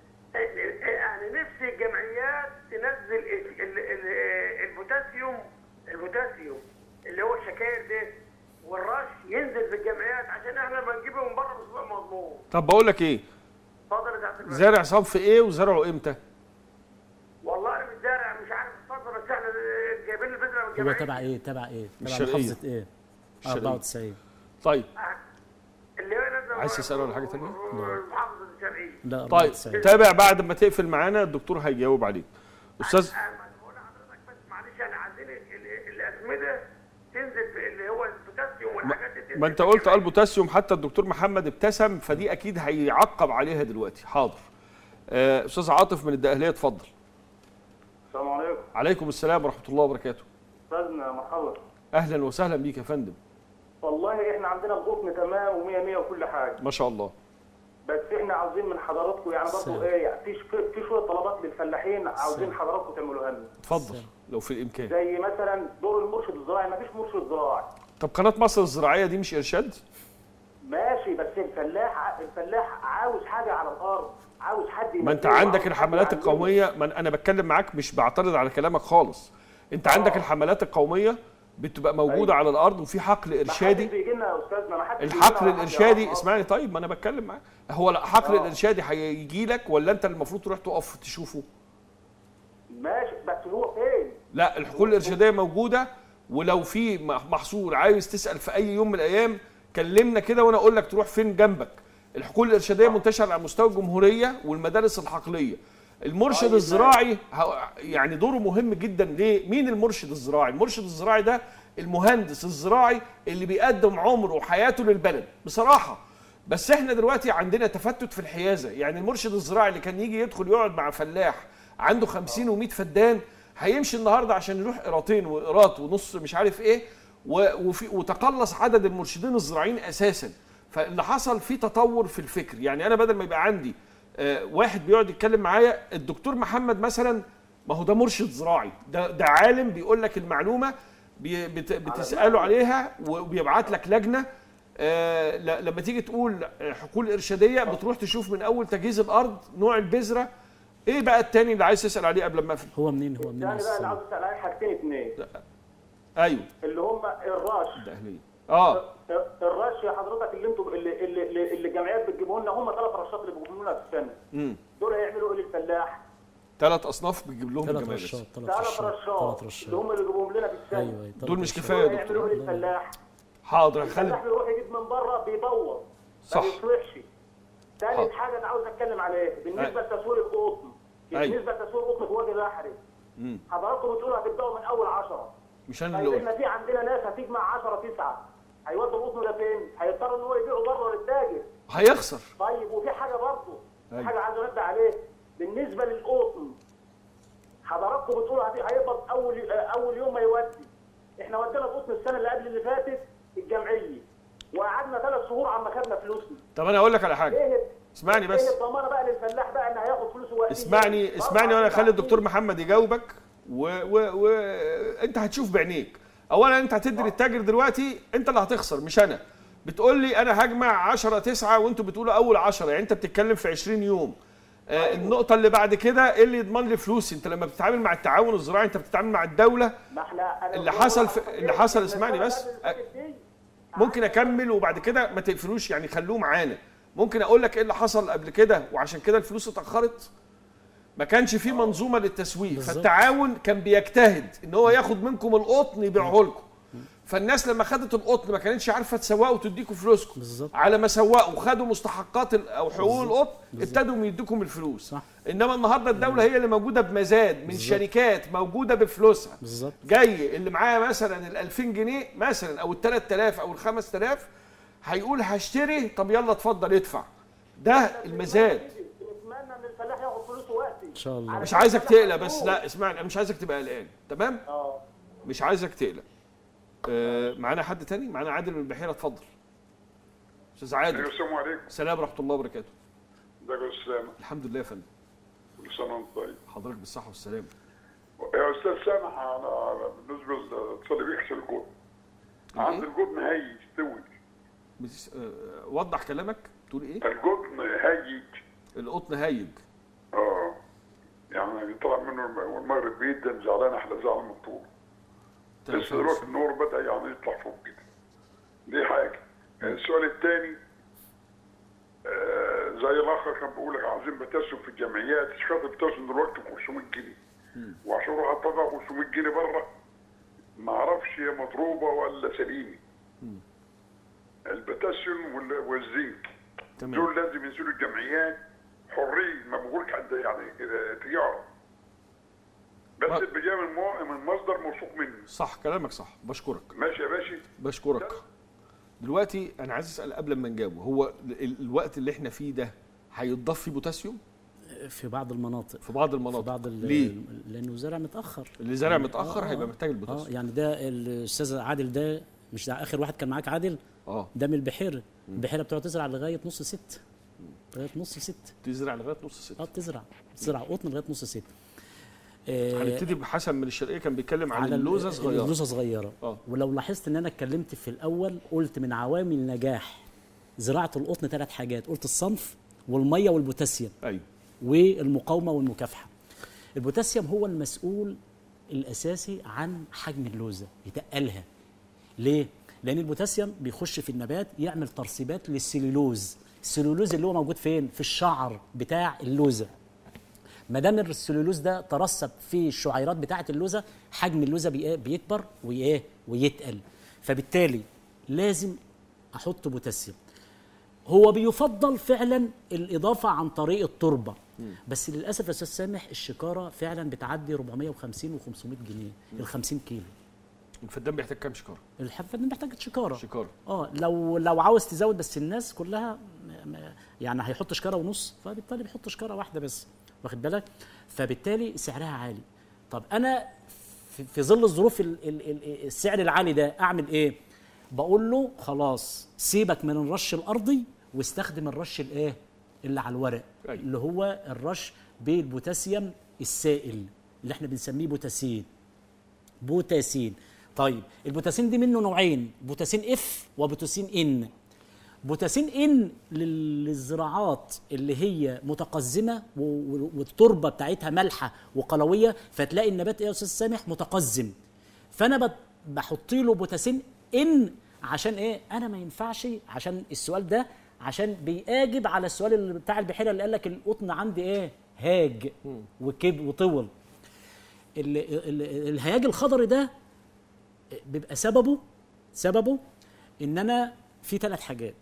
يعني نفسي الجمعيات تنزل ال- ال- ال- البوتاسيوم البوتاسيوم اللي هو الشكاير ده والرش ينزل في الجمعيات عشان احنا لما نجيبه من بره بسوق مضمون طب بقول لك ايه اتفضل يا سعاده الباشا زارع صنف ايه وزرعه امتى والله انا مش زارع مش عارف الفتره بس احنا جايبين البذره من هو الجمعيه تبع ايه تبع ايه تبع الشرقية. محافظه ايه الشرقية. 94 طيب اللي هي نازله عايز تسأله ولا حاجة تانية؟ المحافظه الشرقيه لا طيب 94 تابع بعد ما تقفل معانا الدكتور هيجاوب عليك استاذ أنا بقول لحضرتك بس معلش انا عايزين ال- ال- الاسمده تنزل في اللي هو البوتاسيوم والحاجات دي تنزل ما انت في قلت الجمعية. البوتاسيوم حتى الدكتور محمد ابتسم فدي اكيد هيعقب عليها دلوقتي حاضر آه، استاذ عاطف من الدقهليه اتفضل السلام عليكم عليكم السلام ورحمه الله وبركاته استاذنا مرحبا اهلا وسهلا بيك يا فندم والله احنا عندنا القطن تمام و100 100 وكل حاجه ما شاء الله بس احنا عاوزين من حضراتكم يعني برضه سلام. ايه يعني في في في شويه طلبات للفلاحين عاوزين سلام. حضراتكم تعملوها لنا اتفضل لو في الامكان زي مثلا دور المرشد الزراعي ما فيش مرشد زراعي طب قناه مصر الزراعيه دي مش ارشاد ماشي بس الفلاح ع- الفلاح عاوز حاجه على الارض عاوز حد ما انت ينزله، عندك عاوز الحملات حد يعلمه. القوميه ما انا بتكلم معاك مش بعترض على كلامك خالص انت عندك الحملات القوميه بتبقى موجوده أيوة. على الارض وفي حقل ما حدش ارشادي بيجي لنا يا استاذنا ما حدش بيجي الحقل لنا ولا حد الارشادي يعرف. اسمعني طيب ما انا بتكلم معاك هو لا حقل آه. الارشادي هيجي لك ولا انت المفروض تروح تقف تشوفه ماشي بس هو فين؟ لا الحقول الارشاديه موجوده ولو في م- محصول عايز تسال في اي يوم من الايام كلمنا كده وانا اقول لك تروح فين جنبك الحقول الارشاديه منتشره على مستوى الجمهوريه والمدارس الحقليه المرشد طيب، الزراعي ه- يعني دوره مهم جدا ليه مين المرشد الزراعي المرشد الزراعي ده المهندس الزراعي اللي بيقدم عمره وحياته للبلد بصراحه بس احنا دلوقتي عندنا تفتت في الحيازه يعني المرشد الزراعي اللي كان يجي يدخل يقعد مع فلاح عنده 50 و100 فدان هيمشي النهارده عشان يروح قيراطين وقيراط ونص مش عارف ايه و- وفي وتقلص عدد المرشدين الزراعيين اساسا فاللي حصل في تطور في الفكر يعني انا بدل ما يبقى عندي آه، واحد بيقعد يتكلم معايا الدكتور محمد مثلا ما هو ده مرشد زراعي ده ده عالم بيقول لك المعلومه بي- بت- بتساله عليها وبيبعت لك لجنه آه، ل- لما تيجي تقول حقول ارشاديه بتروح تشوف من اول تجهيز الارض نوع البذره ايه بقى التاني اللي عايز تسال عليه قبل ما اقفل هو منين هو منين يعني بقى اللي السنة؟ عاوز اسال عليه حاجتين اثنين ايوه اللي هم الرش ده اهليه اه الرش يا حضرتك اللي انتم اللي اللي, اللي, اللي الجمعيات بتجيبوا لنا هم ثلاث رشات اللي بيجيبوا لنا في السنه امم دول هيعملوا ايه للفلاح؟ ثلاث اصناف بتجيب لهم ثلاث الجمارك رشات ثلاث ثلاث رشات رشات ثلاث اللي رشات هم اللي بيجيبوهم لنا في السنه ايوه ثلاث دول مش رشات. كفايه يا دول دكتور هيعملوا ايه للفلاح؟ حاضر يا الفلاح خالد بيروح يجيب من بره بيدور صح. ما بيصلحش حاضر. ثالث حاجه انا عاوز اتكلم عليها بالنسبه لتسويق القطن أيوة. بالنسبه لتسويق القطن في وجه بحري مم. حضراتكم بتقولوا هتبداوا من اول 10 مش انا اللي طيب قلت احنا في عندنا ناس هتجمع 10 9 هيودوا القطن ده فين؟ هيضطروا ان هو يبيعوا بره للتاجر هيخسر طيب وفي حاجه برضه أيوة. حاجه عايز انبه عليه بالنسبه للقطن حضراتكم بتقولوا هت- هيقبض اول اول يوم ما يودي احنا ودينا القطن السنه اللي قبل اللي فاتت الجمعيه وقعدنا ثلاث شهور عما خدنا فلوسنا طب انا اقول لك على حاجه ايه اسمعني بس ايه الضمانه بقى للفلاح بقى ان هياخد فلوسه وقت اسمعني اسمعني وانا اخلي الدكتور محمد يجاوبك وانت و... و... انت هتشوف بعينيك اولا انت هتدي للتاجر دلوقتي انت اللي هتخسر مش انا بتقول لي انا هجمع 10 9 وانتوا بتقولوا اول 10 يعني انت بتتكلم في 20 يوم آه النقطة اللي بعد كده ايه اللي يضمن لي فلوسي؟ انت لما بتتعامل مع التعاون الزراعي انت بتتعامل مع الدولة ما احنا أنا اللي بقول حصل لك في- اللي حصل إن اسمعني السنة بس. اللي فاتت دي ممكن اكمل وبعد كده ما تقفلوش يعني خلوه معانا ممكن اقول لك ايه اللي حصل قبل كده وعشان كده الفلوس اتاخرت ما كانش في منظومه للتسويق بالظبط. فالتعاون كان بيجتهد ان هو ياخد منكم القطن يبيعه لكم فالناس لما خدت القطن ما كانتش عارفه تسوقه وتديكم فلوسكم بالظبط. على ما سوقوا وخدوا مستحقات ال- او حقوق القطن ابتدوا يدوكم الفلوس صح. انما النهارده الدوله هي اللي موجوده بمزاد من شركات موجوده بفلوسها بالظبط جاي اللي معاه مثلا ال 2000 جنيه مثلا او ال 3000 او ال 5000 هيقول هشتري طب يلا اتفضل ادفع ده المزاد بنتمنى ان الفلاح ياخد فلوسه وقتي ان شاء الله مش عايزك تقلق بس لا اسمعني انا مش عايزك تبقى قلقان تمام اه مش عايزك تقلق آه معانا حد تاني معانا عادل من البحيره اتفضل استاذ عادل السلام عليكم السلام ورحمه الله وبركاته ازيك يا استاذ سامح الحمد لله يا فندم كل سنه وانت طيب حضرتك بالصحه والسلامه يا استاذ سامح انا بالنسبه للصليب يغسل الجبن عند الجبن هيج يستوي بتس... آه وضح كلامك تقول ايه الجبن هيج القطن هايج اه يعني طلع منه الم- والمغرب بيدن زعلان احلى زعل من طول تمام، لسه دلوقتي النور بدا يعني يطلع فوق كده دي حاجه السؤال الثاني آه زي الاخر كان بيقول لك عايزين بتسم في الجمعيات الشهاده بتسم دلوقتي ب 500 جنيه وعشان اروح اطلع 500 جنيه بره ما اعرفش هي مضروبه ولا سليمه البوتاسيوم وال- والزنك تمام دول لازم ينزلوا الجمعيات حرين ما بقولك عند يعني كده تجاره بس ما- بجاي من مو- من مصدر موثوق منه صح كلامك صح بشكرك ماشي يا باشا بشكرك دلوقتي انا عايز اسال قبل ما نجاوب هو ال- الوقت اللي احنا فيه ده هيتضاف فيه بوتاسيوم في بعض المناطق في بعض في المناطق بعض ال- ليه لانه زرع متاخر اللي زرع متاخر آه، هيبقى آه. محتاج اه البوتاسيوم يعني ده الاستاذ عادل ده مش ده اخر واحد كان معاك عادل اه ده من البحيره البحيره بتقعد تزرع لغايه نص ست لغايه نص ست تزرع لغايه نص اه ست بتزرع بتزرع قطن لغايه نص ست آه، هنبتدي بحسن من الشرقيه كان بيتكلم عن على اللوزه ال- صغيره اللوزه صغيره آه. ولو لاحظت ان انا اتكلمت في الاول قلت من عوامل نجاح زراعه القطن ثلاث حاجات قلت الصنف والميه والبوتاسيوم ايوه والمقاومه والمكافحه البوتاسيوم هو المسؤول الاساسي عن حجم اللوزه يتقلها ليه لان البوتاسيوم بيخش في النبات يعمل ترسيبات للسليلوز السليلوز اللي هو موجود فين في الشعر بتاع اللوزه ما دام السليلوز ده ترسب في الشعيرات بتاعه اللوزه حجم اللوزه بي- بيكبر وايه ويتقل فبالتالي لازم احط بوتاسيوم هو بيفضل فعلا الاضافه عن طريق التربه بس للاسف يا استاذ سامح الشكاره فعلا بتعدي 450 و500 جنيه ال 50 كيلو الفدان بيحتاج كام شكاره الحفه دي محتاجه شكاره شكاره اه لو لو عاوز تزود بس الناس كلها ما- يعني هيحط شكاره ونص فبالتالي بيحط شكاره واحده بس واخد بالك فبالتالي سعرها عالي طب انا في, في ظل الظروف ال ال ال السعر العالي ده اعمل ايه بقول له خلاص سيبك من الرش الارضي واستخدم الرش الايه اللي على الورق أيوة. اللي هو الرش بالبوتاسيوم السائل اللي احنا بنسميه بوتاسين بوتاسين طيب البوتاسين دي منه نوعين بوتاسين اف وبوتاسين ان بوتاسين ان لل- للزراعات اللي هي متقزمه و- و- والتربه بتاعتها مالحه وقلويه فتلاقي النبات ايه يا استاذ سامح متقزم فانا بت- بحط له بوتاسين ان عشان ايه انا ما ينفعش عشان السؤال ده عشان بيجب على السؤال اللي بتاع البحيره اللي قال لك القطن عندي ايه هاج وكب وطول ال- ال- الهياج الخضري ده بيبقى سببه سببه ان انا في ثلاث حاجات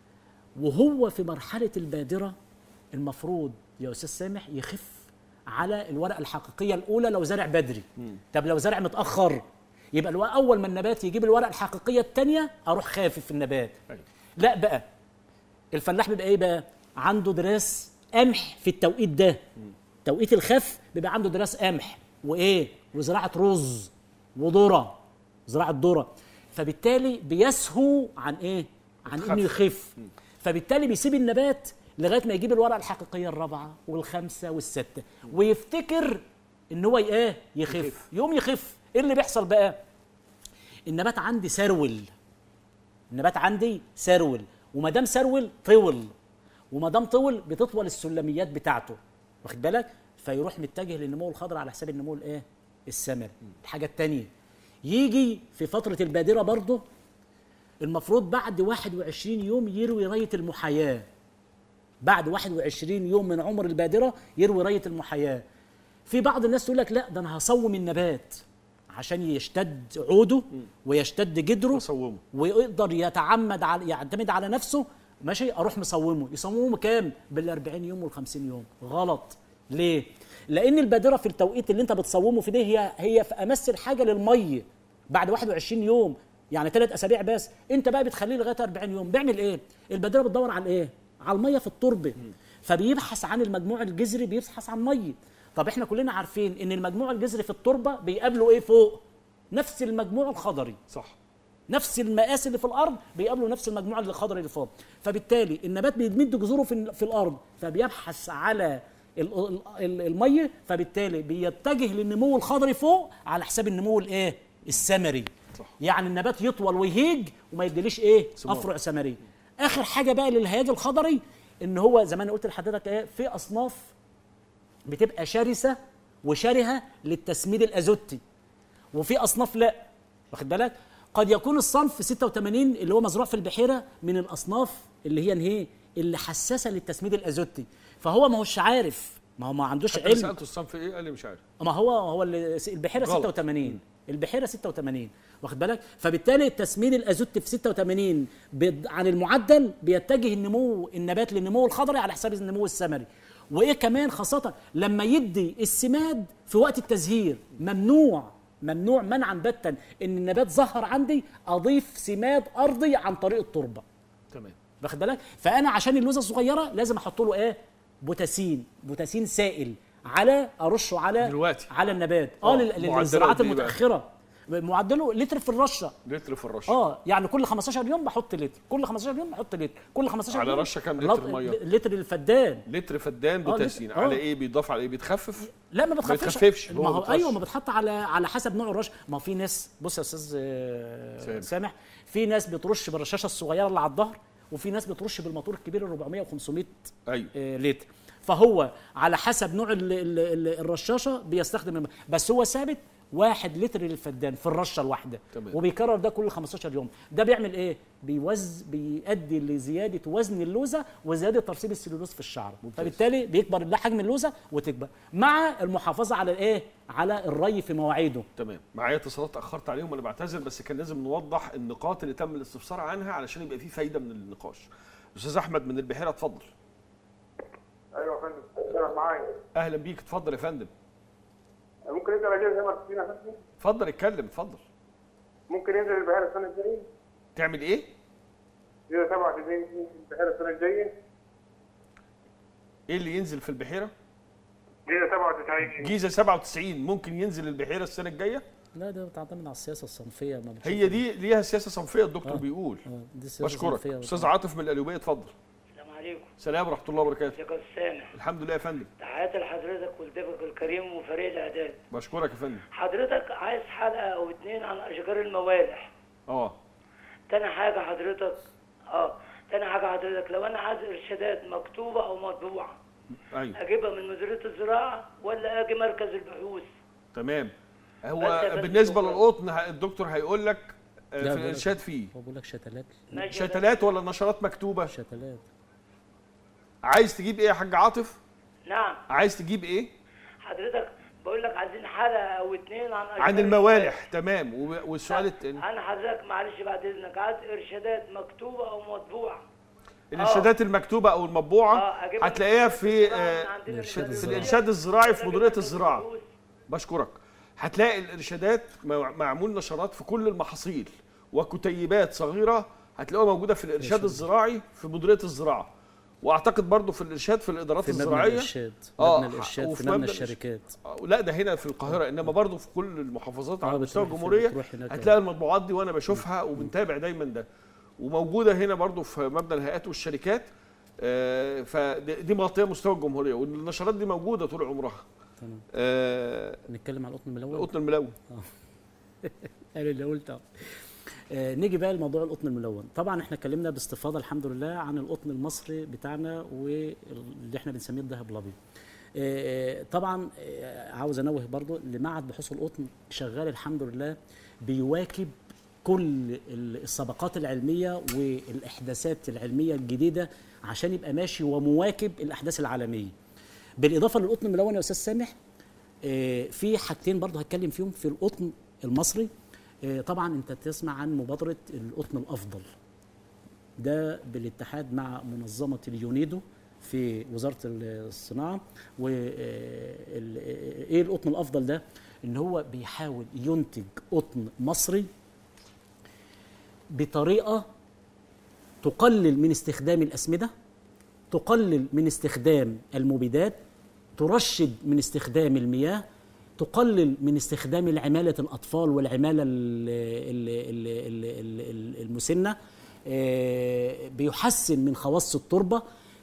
وهو في مرحله البادره المفروض يا استاذ سامح يخف على الورقه الحقيقيه الاولى لو زرع بدري طب لو زرع متاخر يبقى الو- اول ما النبات يجيب الورقه الحقيقيه الثانيه اروح خافف النبات أيوة. لا بقى الفلاح بيبقى ايه بقى عنده دراس قمح في التوقيت ده توقيت الخف بيبقى عنده دراس قمح وايه وزراعه رز وذره زراعه ذره فبالتالي بيسهو عن ايه عن انه يخف فبالتالي بيسيب النبات لغايه ما يجيب الورقه الحقيقيه الرابعه والخامسه والسادسه ويفتكر ان هو ايه يخف يوم يخف ايه اللي بيحصل بقى النبات عندي سرول النبات عندي سرول وما دام سرول طول وما دام طول بتطول السلميات بتاعته واخد بالك فيروح متجه للنمو الخضراء على حساب النمو الايه الثمري الحاجه الثانيه يجي في فتره البادره برضه المفروض بعد 21 يوم يروي ريه المحاياه بعد 21 يوم من عمر البادره يروي ريه المحاياه في بعض الناس تقول لك لا ده انا هصوم النبات عشان يشتد عوده ويشتد جدره أصومه. ويقدر يتعمد على يعتمد على نفسه ماشي اروح مصومه يصوموه كام بال 40 يوم وال 50 يوم غلط ليه لان البادره في التوقيت اللي انت بتصومه في ده هي هي في امس الحاجه للميه بعد 21 يوم يعني ثلاث اسابيع بس انت بقى بتخليه لغايه 40 يوم بيعمل ايه البادره بتدور على ايه على الميه في التربه فبيبحث عن المجموع الجذري بيبحث عن ميه طب احنا كلنا عارفين ان المجموع الجذري في التربه بيقابله ايه فوق نفس المجموع الخضري صح نفس المقاس اللي في الارض بيقابله نفس المجموعه اللي الخضراء اللي فوق فبالتالي النبات بيمد جذوره في في الارض فبيبحث على ال- ال- ال- الميه فبالتالي بيتجه للنمو الخضري فوق على حساب النمو الايه الثمري صح. يعني النبات يطول ويهيج وما يديليش ايه ثمار. افرع ثمريه اخر حاجه بقى للهياج الخضري ان هو زي ما انا قلت لحضرتك ايه في اصناف بتبقى شرسه وشرهه للتسميد الازوتي وفي اصناف لا واخد بالك قد يكون الصنف 86 اللي هو مزروع في البحيره من الاصناف اللي هي ايه اللي حساسه للتسميد الازوتي فهو ما هوش عارف ما هو ما عندوش حتى علم سالته الصنف ايه قال لي مش عارف ما هو هو اللي البحيره غلط. 86 البحيره 86 واخد بالك فبالتالي التسميد الازوتي في 86 بيد- عن المعدل بيتجه النمو النبات للنمو الخضري على حساب النمو الثمري وايه كمان خاصه لما يدي السماد في وقت التزهير ممنوع ممنوع منعا باتا ان النبات ظهر عندي اضيف سماد ارضي عن طريق التربه تمام واخد بالك فانا عشان اللوزه الصغيره لازم احط له ايه بوتاسين بوتاسين سائل على ارشه على دلوقتي. على النبات اه آه، لل- معدله للزراعات قد إيه بقى؟ المتاخره معدله لتر في الرشه لتر في الرش اه يعني كل 15 يوم بحط لتر كل 15 يوم بحط لتر كل 15 على يوم رشة كام لتر لط- مية؟ لتر الفدان لتر فدان لتر- بوتاسين آه. على ايه بيضاف على ايه بيتخفف لا ما بتخففش بيتخففش، هو ما هو بيترش. ايوه ما بتحط على على حسب نوع الرش ما هو في ناس بص يا استاذ آه، سامح. سامح في ناس بترش بالرشاشه الصغيره اللي على الظهر وفي ناس بترش بالموتور الكبير ال 400 و 500 ايوه آه، لتر فهو على حسب نوع ال ال ال الرشاشه بيستخدم الم- بس هو ثابت واحد لتر للفدان في الرشه الواحده تمام. وبيكرر ده كل 15 يوم ده بيعمل ايه بيوز بيؤدي لزياده وزن اللوزه وزياده ترسيب السلولوز في الشعر فبالتالي بيكبر ده حجم اللوزه وتكبر مع المحافظه على الايه على الري في مواعيده تمام معايا اتصالات اخرت عليهم انا بعتذر بس كان لازم نوضح النقاط اللي تم الاستفسار عنها علشان يبقى في فايده من النقاش استاذ احمد من البحيره اتفضل ايوه يا فندم انا معايا اهلا بيك اتفضل يا فندم ممكن ينزل اجازه زي ما قلت يا فندم اتفضل اتكلم اتفضل ممكن ينزل البحيره السنه الجايه تعمل ايه اذا 97 البحيره السنه الجايه ايه اللي ينزل في البحيره جيزه 97 جيزه 97 ممكن ينزل البحيره السنه الجايه لا ده بتعتمد على السياسه الصنفيه ما بتشوف هي دي ليها سياسه صنفيه الدكتور آه. بيقول اه دي سياسه بشكرك صنفيه استاذ عاطف من القليوبيه اتفضل السلام عليكم سلام ورحمه الله وبركاته ازيك يا أستاذ سامح الحمد لله يا فندم تحياتي لحضرتك ولضيفك الكريم وفريق الاعداد بشكرك يا فندم حضرتك عايز حلقه او اتنين عن اشجار الموالح اه تاني حاجه حضرتك اه تاني حاجه حضرتك لو انا عايز ارشادات مكتوبه او مطبوعه ايوه اجيبها من مديريه الزراعه ولا اجي مركز البحوث تمام بس هو يا بس بالنسبه شكراً. للقطن ه- الدكتور هيقول لك آه، لا، في بقول لك- الارشاد فيه هو بيقول لك شتلات ماشي يا شتلات ولا نشرات مكتوبه شتلات عايز تجيب ايه يا حاج عاطف باشا. نعم عايز تجيب ايه حضرتك بقول لك عايزين حلقه او اتنين عن أشجار عن الموالح تمام وب- والسؤال الثاني انا حضرتك معلش بعد اذنك عايز ارشادات مكتوبه او مطبوعه الارشادات المكتوبه او المطبوعه اه اجيبها هتلاقيها من في الزراعة آه، من عندنا الإرشاد من في الزراعي. الارشاد الزراعي في أجيب مديريه مركز الزراعه البحوث. بشكرك هتلاقي الارشادات مع- معمول نشرات في كل المحاصيل وكتيبات صغيره هتلاقوها موجوده في الارشاد الزراعي في مديريه الزراعه واعتقد برضو في الارشاد في الادارات في مبنى الزراعية الارشاد آه، مبنى الارشاد وفي في مبنى مبنى الشركات آه، لا ده هنا في القاهره انما برضو في كل المحافظات على آه، مستوى بتروح في- الجمهوريه بتروح هناك. هتلاقي المطبوعات دي وانا بشوفها وبنتابع دايما ده وموجوده هنا برضو في مبنى الهيئات والشركات آه، فدي دي مغطيه مستوى الجمهوريه والنشرات دي موجوده طول عمرها تمام. آه، نتكلم على القطن الملون القطن الملون انا اللي قلت أهو. آه نيجي بقى لموضوع القطن الملون طبعا احنا اتكلمنا باستفاضه الحمد لله عن القطن المصري بتاعنا واللي احنا بنسميه الذهب الابيض آه، طبعا آه، عاوز انوه برضو لمعهد بحوث القطن شغال الحمد لله بيواكب كل ال- السباقات العلميه والاحداثات العلميه الجديده عشان يبقى ماشي ومواكب الاحداث العالميه بالاضافه للقطن الملون يا استاذ سامح آه، في حاجتين برضه هتكلم فيهم في القطن المصري آه، طبعا انت تسمع عن مبادره القطن الافضل ده بالاتحاد مع منظمه اليونيدو في وزاره الصناعه و آه، ال- آه، ايه القطن الافضل ده ان هو بيحاول ينتج قطن مصري بطريقه تقلل من استخدام الاسمده تقلل من استخدام المبيدات ترشد من استخدام المياه تقلل من استخدام العمالة الأطفال والعمالة ال- ال- ال- ال- ال- المسنة آه، بيحسن من خواص التربة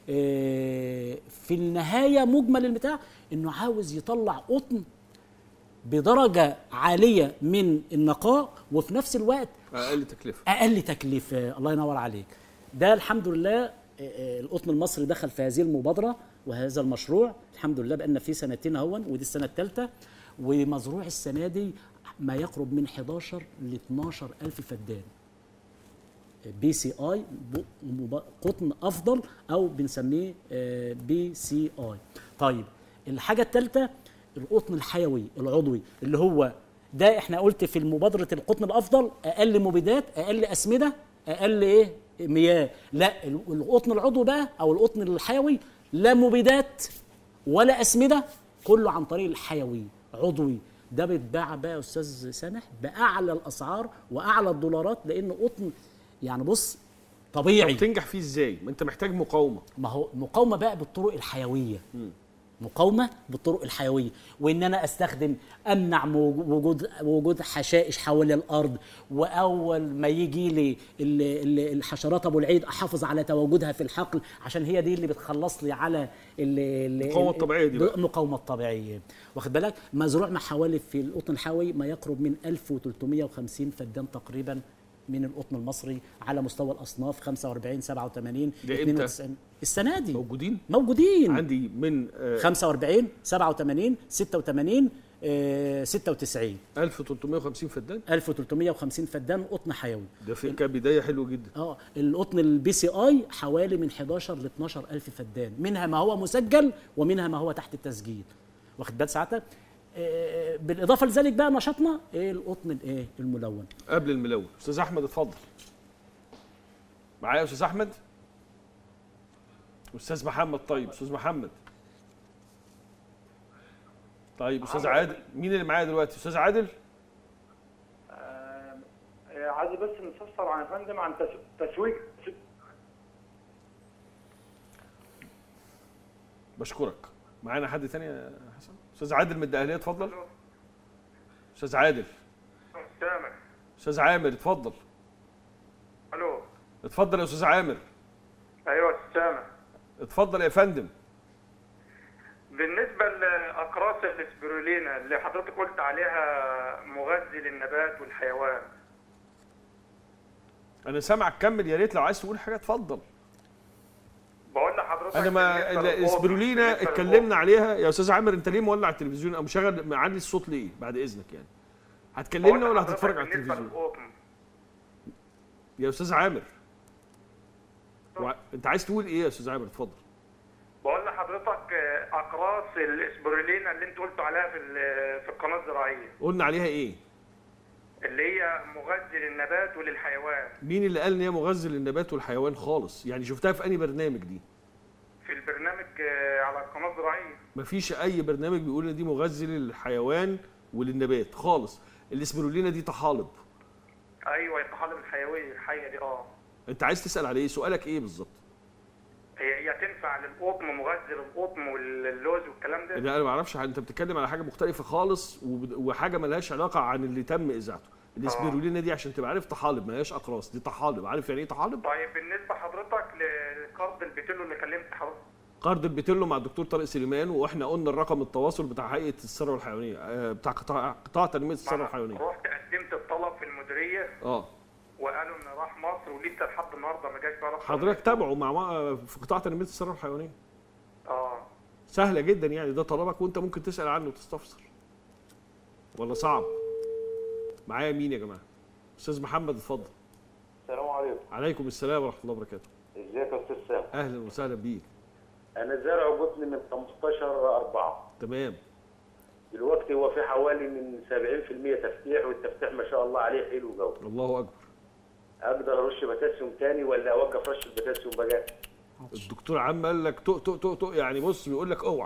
آه، في النهاية مجمل البتاع إنه عاوز يطلع قطن بدرجة عالية من النقاء وفي نفس الوقت اقل تكلفه اقل تكلفه الله ينور عليك ده الحمد لله آه، آه، القطن المصري دخل في هذه المبادره وهذا المشروع الحمد لله بقالنا فيه سنتين اهون ودي السنه الثالثه ومزروع السنه دي ما يقرب من 11 ل 12 الف فدان بي سي اي قطن افضل او بنسميه بي سي اي طيب الحاجه الثالثه القطن الحيوي العضوي اللي هو ده احنا قلت في مبادره القطن الافضل اقل مبيدات اقل اسمده اقل ايه مياه لا ال- القطن العضوي بقى او القطن الحيوي لا مبيدات ولا اسمده كله عن طريق الحيوي عضوي ده بيتباع بقى يا استاذ سامح باعلى الاسعار واعلى الدولارات لانه قطن يعني بص طبيعي طب تنجح فيه ازاي ما انت محتاج مقاومه ما هو مقاومه بقى بالطرق الحيويه مقاومه بالطرق الحيويه وان انا استخدم امنع موج- وجود وجود حشائش حول الارض واول ما يجي لي ال- ال- الحشرات ابو العيد احافظ على تواجدها في الحقل عشان هي دي اللي بتخلص لي على ال- ال- المقاومة ال- الطبيعية دي بقى. المقاومه الطبيعيه واخد بالك مزروع مع حوالي في القطن الحيوي ما يقرب من 1350 فدان تقريبا من القطن المصري على مستوى الاصناف 45 87 ده إمتى؟ 92 السنه دي موجودين موجودين عندي من آه، 45 87 86 آه، 96 1350 فدان 1350 فدان قطن حيوي ده في كبدايه حلو جدا اه القطن البي سي اي حوالي من 11 ل 12 الف فدان منها ما هو مسجل ومنها ما هو تحت التسجيل واخد بال ساعتها آه، بالاضافه لذلك بقى نشاطنا ايه القطن الايه الملون قبل الملون استاذ احمد اتفضل معايا يا استاذ احمد استاذ محمد طيب استاذ محمد طيب استاذ عادل مين اللي معايا دلوقتي استاذ عادل آه، عايز بس نستفسر عن يا فندم عن تس- تسويق بشكرك معانا حد تاني يا حسن استاذ عادل من الدقهليه اتفضل استاذ عادل سامع استاذ عامر اتفضل الو اتفضل يا استاذ عامر ايوه سامع اتفضل يا فندم بالنسبه لاقراص الاسبرولينا اللي حضرتك قلت عليها مغذي للنبات والحيوان انا سامعك كمل يا ريت لو عايز تقول حاجه اتفضل بقول لحضرتك انا ما بالنسبة للقطن- الاسبرولينا بالنسبة اتكلمنا عليها يا استاذ عامر انت ليه مولع التلفزيون او مشغل معلي الصوت ليه بعد اذنك يعني للقطن. هتكلمنا بقول ولا لحضرتك هتتفرج على بالنسبة التلفزيون للقطن. يا استاذ عامر وع... انت عايز تقول ايه يا استاذ عامر اتفضل بقول لحضرتك آه، اقراص الاسبرولينا اللي انت قلت عليها في ال- في القناه الزراعيه قلنا عليها ايه اللي هي مغذي للنبات وللحيوان مين اللي قال ان هي مغذي للنبات والحيوان خالص يعني شفتها في انهي برنامج دي في البرنامج آه، على القناه الزراعيه مفيش اي برنامج بيقول ان دي مغذي للحيوان وللنبات خالص الاسبرولينا دي طحالب ايوه الطحالب الحيويه الحيه دي اه انت عايز تسال على ايه سؤالك ايه بالظبط هي هي تنفع للقطن مغذي للقطن واللوز والكلام ده لا انا ما اعرفش انت بتتكلم على حاجه مختلفه خالص وب- وحاجه ملهاش علاقه عن اللي تم اذاعته الاسبرولينا دي عشان تبقى عارف طحالب ملهاش اقراص دي طحالب عارف يعني ايه طحالب طيب بالنسبه حضرتك لقرض البتلو اللي كلمت حضرتك قرض البتلو مع الدكتور طارق سليمان واحنا قلنا الرقم التواصل بتاع هيئه الثروه الحيوانيه آه، بتاع قطاع قطاع تنميه الثروه الحيوانيه رحت قدمت الطلب في المديريه اه وقالوا ان راح مصر ولسه لحد النهارده ما جاش بقى حضرتك تابعه مع مع- في قطاع تنميه الثروه الحيوانيه اه سهله جدا يعني ده طلبك وانت ممكن تسال عنه وتستفسر ولا صعب معايا مين يا جماعه استاذ محمد اتفضل السلام عليكم عليكم السلام ورحمه الله وبركاته ازيك يا استاذ سام اهلا وسهلا بيك انا زارع قطن من 15 4 تمام دلوقتي هو في حوالي من 70% تفتيح والتفتيح ما شاء الله عليه حلو جو الله اكبر اقدر ارش بوتاسيوم تاني ولا اوقف رش البوتاسيوم بقى الدكتور عم قال لك تق تق تق تق يعني بص بيقول لك اوعى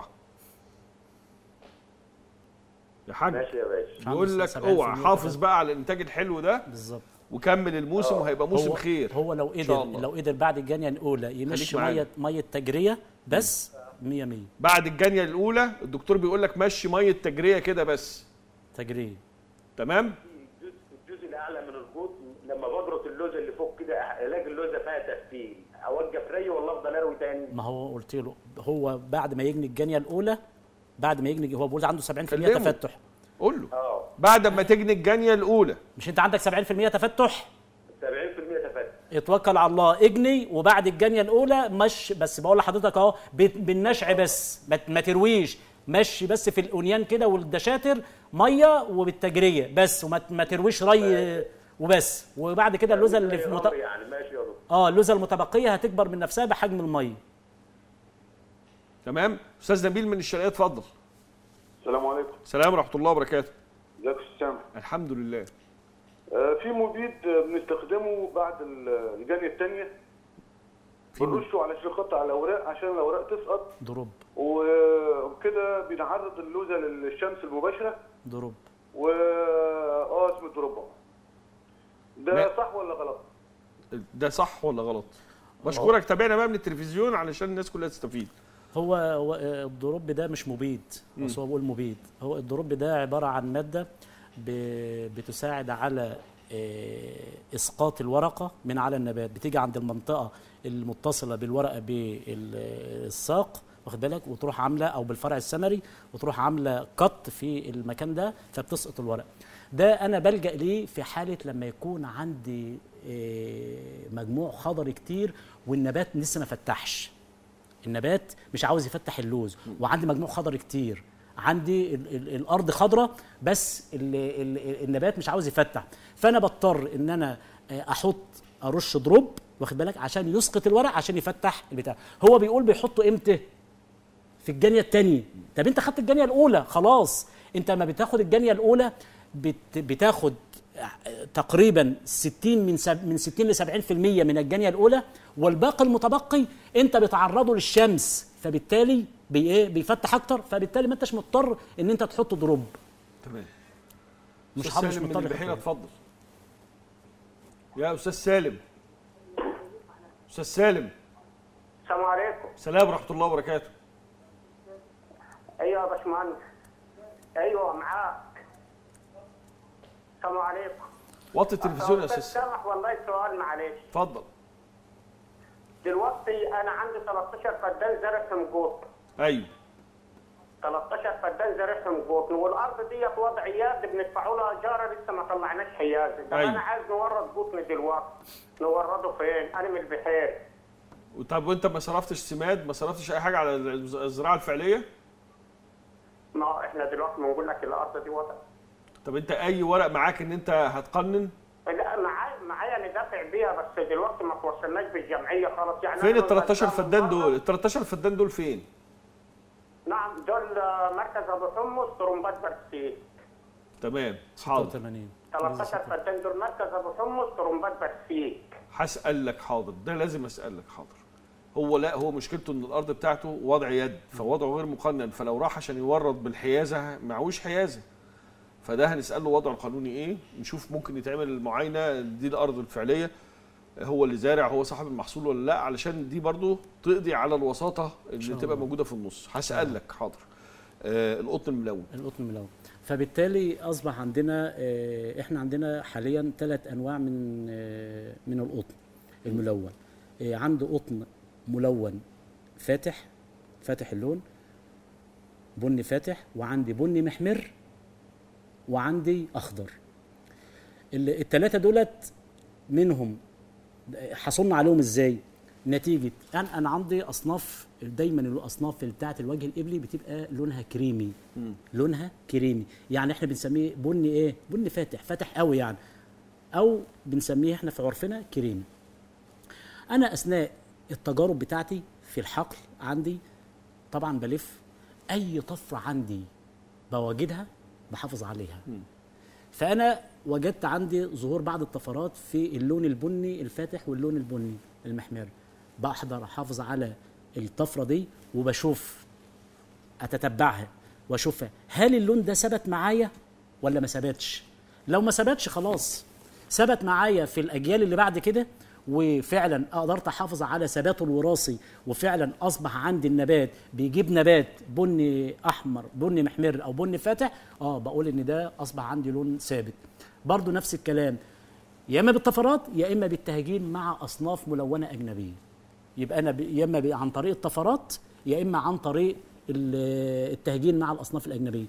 يا حاج ماشي يا باشا بيقول لك اوعى حافظ بقى على الانتاج الحلو ده بالظبط وكمل الموسم وهيبقى موسم هو خير هو لو إن شاء قدر الله. لو قدر بعد الجنيه الاولى يمشي معانا. ميه ميه تجريه بس 100 100 بعد الجنيه الاولى الدكتور بيقول لك مشي ميه تجريه كده بس تجريه تمام الجزء الجزء الاعلى من القطن لما بجرط اللوزه اللي فوق كده الاقي اللوزه فيها تفتيل اوقف ري ولا افضل اروي تاني ما هو قلت له هو بعد ما يجني الجنيه الاولى بعد ما يجني هو بيقول عنده 70% كلمه. تفتح قول له اه بعد ما تجني الجنيه الاولى مش انت عندك 70% تفتح 70% تفتح اتوكل على الله اجني وبعد الجنيه الاولى مش بس بقول لحضرتك اهو ب- بالنشع بس ما ت- ما ترويش مشي بس في الاونيان كده والدشاتر ميه وبالتجريه بس وما ت- ما ترويش ري وبس وبعد كده اللوزه اللي في مت... يعني ماشي يا دكتور اه اللوزه المتبقيه هتكبر من نفسها بحجم الميه تمام استاذ نبيل من الشرقيه اتفضل السلام عليكم سلام ورحمه الله وبركاته ازيك يا استاذ سامح الحمد لله آه، في مبيد آه، بنستخدمه بعد ال- الجنيه الثانيه بنرشه على شريخات على الاوراق عشان الاوراق تسقط ضرب وكده بنعرض اللوزه للشمس المباشره ضرب و اه اسمه الدروبه ده لا. صح ولا غلط؟ ده صح ولا غلط بشكرك تابعنا بقى من التلفزيون علشان الناس كلها تستفيد هو هو آه، الضرب ده مش مبيد بس هو بقول مبيد هو الضرب ده عباره عن ماده ب- بتساعد على آه، اسقاط الورقه من على النبات بتيجي عند المنطقه المتصله بالورقه بالساق واخد بالك وتروح عامله او بالفرع الثمري وتروح عامله قط في المكان ده فبتسقط الورق ده انا بلجا ليه في حاله لما يكون عندي آه، مجموع خضري كتير والنبات لسه ما فتحش النبات مش عاوز يفتح اللوز وعندي مجموع خضر كتير عندي ال ال الارض خضراء بس ال ال النبات مش عاوز يفتح فانا بضطر ان انا آه، احط ارش ضرب واخد بالك عشان يسقط الورق عشان يفتح البتاع هو بيقول بيحطه امتى في الجانيه الثانيه طب انت خدت الجانيه الاولى خلاص انت لما بتاخد الجانيه الاولى بت بتاخد تقريبا 60 من سب من 60 ل 70% من الجانيه الاولى والباقي المتبقي انت بتعرضه للشمس فبالتالي بي ايه بيفتح اكتر فبالتالي ما انتش مضطر ان انت تحط دروب تمام مش أستاذ حاضر مش سالم من مضطر البحيره يحط دروب. اتفضل يا استاذ سالم استاذ سالم السلام عليكم سلام ورحمه الله وبركاته باشمهندس ايوه معاك السلام عليكم وطي التلفزيون يا أستاذ استاذ سامح والله سؤال معلش اتفضل دلوقتي انا عندي 13 فدان زرع في مجوط ايوه 13 فدان زرع في مجوط والارض ديت وضعيات بندفعوا لها ايجار لسه ما طلعناش حيازه طب أيوة. انا عايز نورد قطن دلوقتي نورده فين؟ انا من البحير طب وانت ما صرفتش سماد ما صرفتش اي حاجه على الز- الزراعه الفعليه ما احنا دلوقتي بنقول لك الارض دي وضع طب انت اي ورق معاك ان انت هتقنن لا معايا معايا ندافع بيها بس دلوقتي ما توصلناش بالجمعيه خالص يعني فين أنا ال 13 غلطان فدان مرة. دول ال 13 فدان دول فين نعم دول آه، مركز ابو حمص طرمبات برسيم تمام حاضر 86 13 فدان دول مركز ابو حمص طرمبات برسيم هسال لك حاضر ده لازم اسالك حاضر هو لا هو مشكلته ان الارض بتاعته وضع يد فوضعه غير مقنن فلو راح عشان يورد بالحيازه معهوش حيازه فده هنساله وضعه القانوني ايه نشوف ممكن يتعمل المعاينه دي الارض الفعليه هو اللي زارع هو صاحب المحصول ولا لا علشان دي برضو تقضي على الوساطه اللي شاء تبقى الله. موجوده في النص هسالك حاضر آه القطن الملون القطن الملون فبالتالي اصبح عندنا آه، احنا عندنا حاليا ثلاث انواع من آه، من القطن الملون آه، عنده قطن ملون فاتح فاتح اللون بني فاتح وعندي بني محمر وعندي اخضر الثلاثه دولت منهم حصلنا عليهم ازاي نتيجه انا انا عندي اصناف دايما الاصناف بتاعه الوجه الابلي بتبقى لونها كريمي لونها كريمي يعني احنا بنسميه بني ايه بني فاتح فاتح قوي يعني او بنسميه احنا في عرفنا كريمي انا اثناء التجارب بتاعتي في الحقل عندي طبعا بلف اي طفره عندي بوجدها بحافظ عليها فانا وجدت عندي ظهور بعض الطفرات في اللون البني الفاتح واللون البني المحمر بحضر احافظ على الطفره دي وبشوف اتتبعها واشوفها هل اللون ده ثبت معايا ولا ما ثبتش لو ما ثبتش خلاص ثبت معايا في الاجيال اللي بعد كده وفعلا قدرت احافظ على ثباته الوراثي وفعلا اصبح عندي النبات بيجيب نبات بني احمر بني محمر او بني فاتح اه بقول ان ده اصبح عندي لون ثابت برضو نفس الكلام يا اما بالطفرات يا اما بالتهجين مع اصناف ملونه اجنبيه يبقى انا ب- يا اما ب- عن طريق الطفرات يا اما عن طريق ال- التهجين مع الاصناف الاجنبيه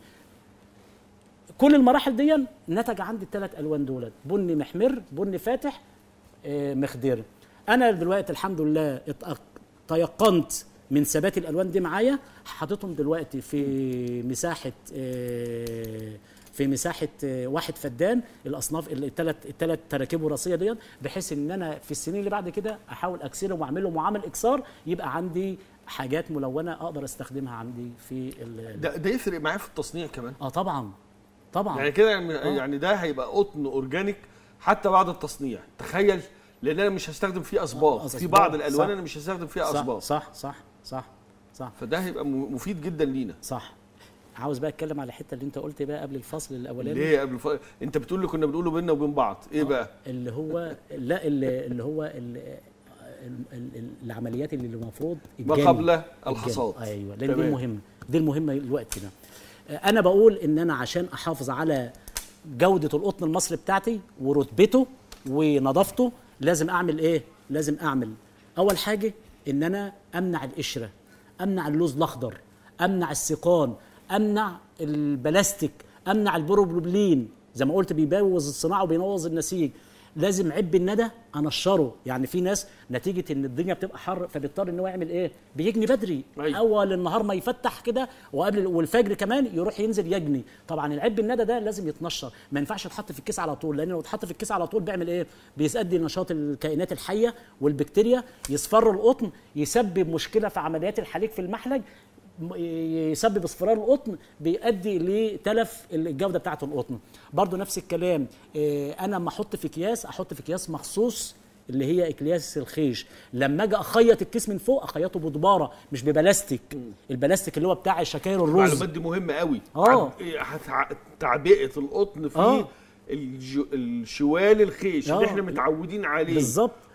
كل المراحل دي نتج عندي الثلاث الوان دولت بني محمر بني فاتح آه، مخضر انا دلوقتي الحمد لله اتأ- تيقنت من ثبات الالوان دي معايا حاططهم دلوقتي في مساحه آه، في مساحه آه، واحد فدان الاصناف الثلاث الثلاث تراكيب وراثيه ديت بحيث ان انا في السنين اللي بعد كده احاول اكسرهم واعمل لهم معامل اكسار يبقى عندي حاجات ملونه اقدر استخدمها عندي في ال- ده, ده يفرق معايا في التصنيع كمان اه طبعا طبعا يعني كده يعني, يعني ده هيبقى قطن اورجانيك حتى بعد التصنيع تخيل لان انا مش هستخدم فيه اصباغ آه، في أصباغ، بعض الالوان صح. انا مش هستخدم فيها صح اصباغ صح صح صح صح فده هيبقى م- مفيد جدا لينا صح عاوز بقى اتكلم على الحته اللي انت قلت بقى قبل الفصل الاولاني ليه قبل ف... انت بتقول لي كنا بنقوله بيننا وبين بعض ايه بقى اللي هو لا اللي, اللي هو اللي ال- ال- العمليات اللي المفروض ما الجاني. قبل الجاني. الحصاد. ايوه لان دي تمام. المهمه دي المهمه الوقت ده انا بقول ان انا عشان احافظ على جوده القطن المصري بتاعتي ورتبته ونظافته لازم اعمل ايه لازم اعمل اول حاجه ان انا امنع القشره امنع اللوز الاخضر امنع السيقان امنع البلاستيك امنع البروبلين زي ما قلت بيبوظ الصناعه وبيبوظ النسيج لازم عب الندى انشره يعني في ناس نتيجه ان الدنيا بتبقى حر فبيضطر ان هو يعمل ايه بيجني بدري أيوة. اول النهار ما يفتح كده وقبل والفجر كمان يروح ينزل يجني طبعا العب الندى ده لازم يتنشر ما ينفعش يتحط في الكيس على طول لان لو اتحط في الكيس على طول بيعمل ايه بيسدي نشاط الكائنات الحيه والبكتيريا يصفر القطن يسبب مشكله في عمليات الحليق في المحلج م- يسبب اصفرار القطن بيؤدي لتلف الجوده بتاعه القطن برضو نفس الكلام إيه، انا لما احط في اكياس احط في اكياس مخصوص اللي هي اكياس الخيش لما اجي اخيط الكيس من فوق اخيطه بدباره مش ببلاستيك البلاستيك اللي هو بتاع شكاير الرز المعلومات دي مهمه قوي آه. عد- إيه، هتع- تعبئه القطن في آه. الج... الشوال الخيش آه. اللي احنا متعودين عليه بالظبط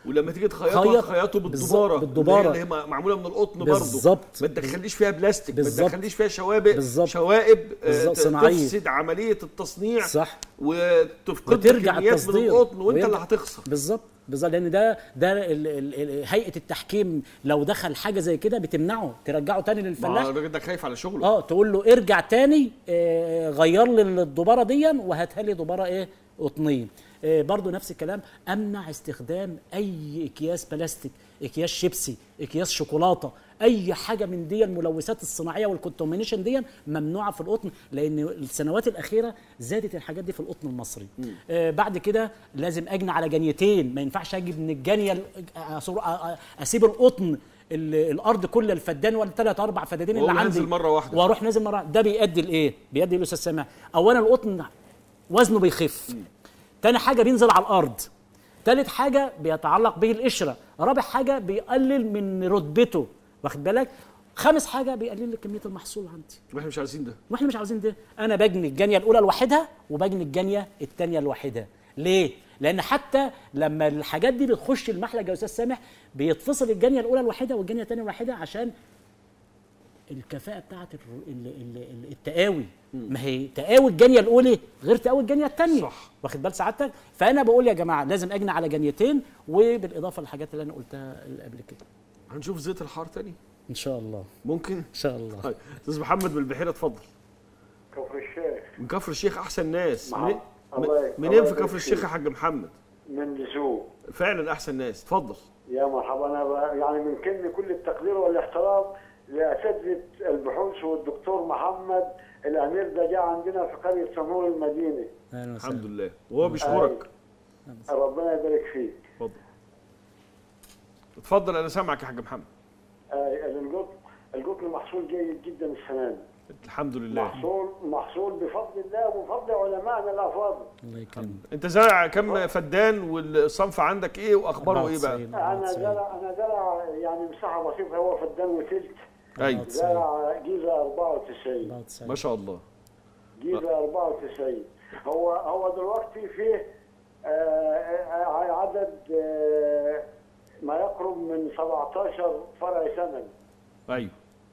ولما تيجي تخيطه خيط خيطه بالظبط، بالدباره بالدبارة. اللي هي اللي هي معموله من القطن برضه بالظبط. ما تدخليش فيها بلاستيك ما بالظبط. تدخليش فيها شوابق بالظبط. شوائب آه، بالظبط، ت- صناعية. تفسد عمليه التصنيع صح وتفقد وترجع كميات من التصدير القطن وانت ويرجع- اللي هتخسر بالظبط بالظبط لان ده ده ال ال ال هيئه التحكيم لو دخل حاجه زي كده بتمنعه ترجعه تاني ما للفلاح هو الراجل ده خايف على شغله اه تقول له ارجع تاني آه غير لي الدباره دي وهاتها لي دباره ايه قطنيه آه برضو نفس الكلام امنع استخدام اي اكياس بلاستيك اكياس شيبسي اكياس شوكولاته اي حاجه من دي الملوثات الصناعيه والكونتامينيشن دي ممنوعه في القطن لان السنوات الاخيره زادت الحاجات دي في القطن المصري آه بعد كده لازم اجني على جنيتين ما ينفعش اجي من الجنيه ال- أصور- أ- اسيب القطن ال- الارض كل الفدان ولا ثلاث اربع فدادين اللي وهو عندي نازل مرة واحدة. واروح نازل مره واحدة. ده بيؤدي لايه؟ بيؤدي لاستاذ سامع اولا القطن وزنه بيخف تاني حاجه بينزل على الارض تالت حاجه بيتعلق به القشره رابع حاجه بيقلل من رتبته واخد بالك خامس حاجه بيقلل لي كميه المحصول عندي واحنا مش عايزين ده واحنا مش عاوزين ده انا بجني الجنيه الاولى لوحدها وبجني الجنيه الثانيه لوحدها ليه لان حتى لما الحاجات دي بتخش المحلق يا استاذ سامح بيتفصل الجنيه الاولى لوحدها والجنيه الثانيه لوحدها عشان الكفاءه بتاعت الر- ال- ال- ال- التقاوي ما هي تقاوي الجنيه الاولى غير تقاوي الجنيه الثانيه صح. واخد بال سعادتك فانا بقول يا جماعه لازم اجني على جنيتين وبالاضافه للحاجات اللي انا قلتها قبل كده هنشوف زيت الحار تاني ان شاء الله ممكن ان شاء الله طيب استاذ محمد من البحيره اتفضل كفر الشيخ من كفر الشيخ احسن ناس نعم. منين- الله- من- الله منين في يبارك كفر الشيخ يا فيك. حاج محمد من لزوم فعلا احسن ناس اتفضل يا مرحبا انا ب- يعني من كل التقدير والاحترام لاساتذه البحوث والدكتور محمد الامير ده جاء عندنا في قريه سمور المدينه أهلا وسهلا. الحمد لله وهو بيشكرك ربنا يبارك فيك اتفضل اتفضل انا سامعك يا حاج محمد آه، القطن القطن محصول جيد جدا السنه دي الحمد لله محصول محصول بفضل الله وبفضل علمائنا الافاضل الله يكرمك انت زارع كم فدان والصنف عندك ايه واخباره ايه بقى 94. انا زرع انا زرع يعني مساحه بسيطه هو فدان وثلث ايوه زرع جيزه 94 94. ما شاء الله جيزه 94 هو هو دلوقتي فيه آه، آه، عدد آه، ما يقرب من 17 فرع ثمري ايوه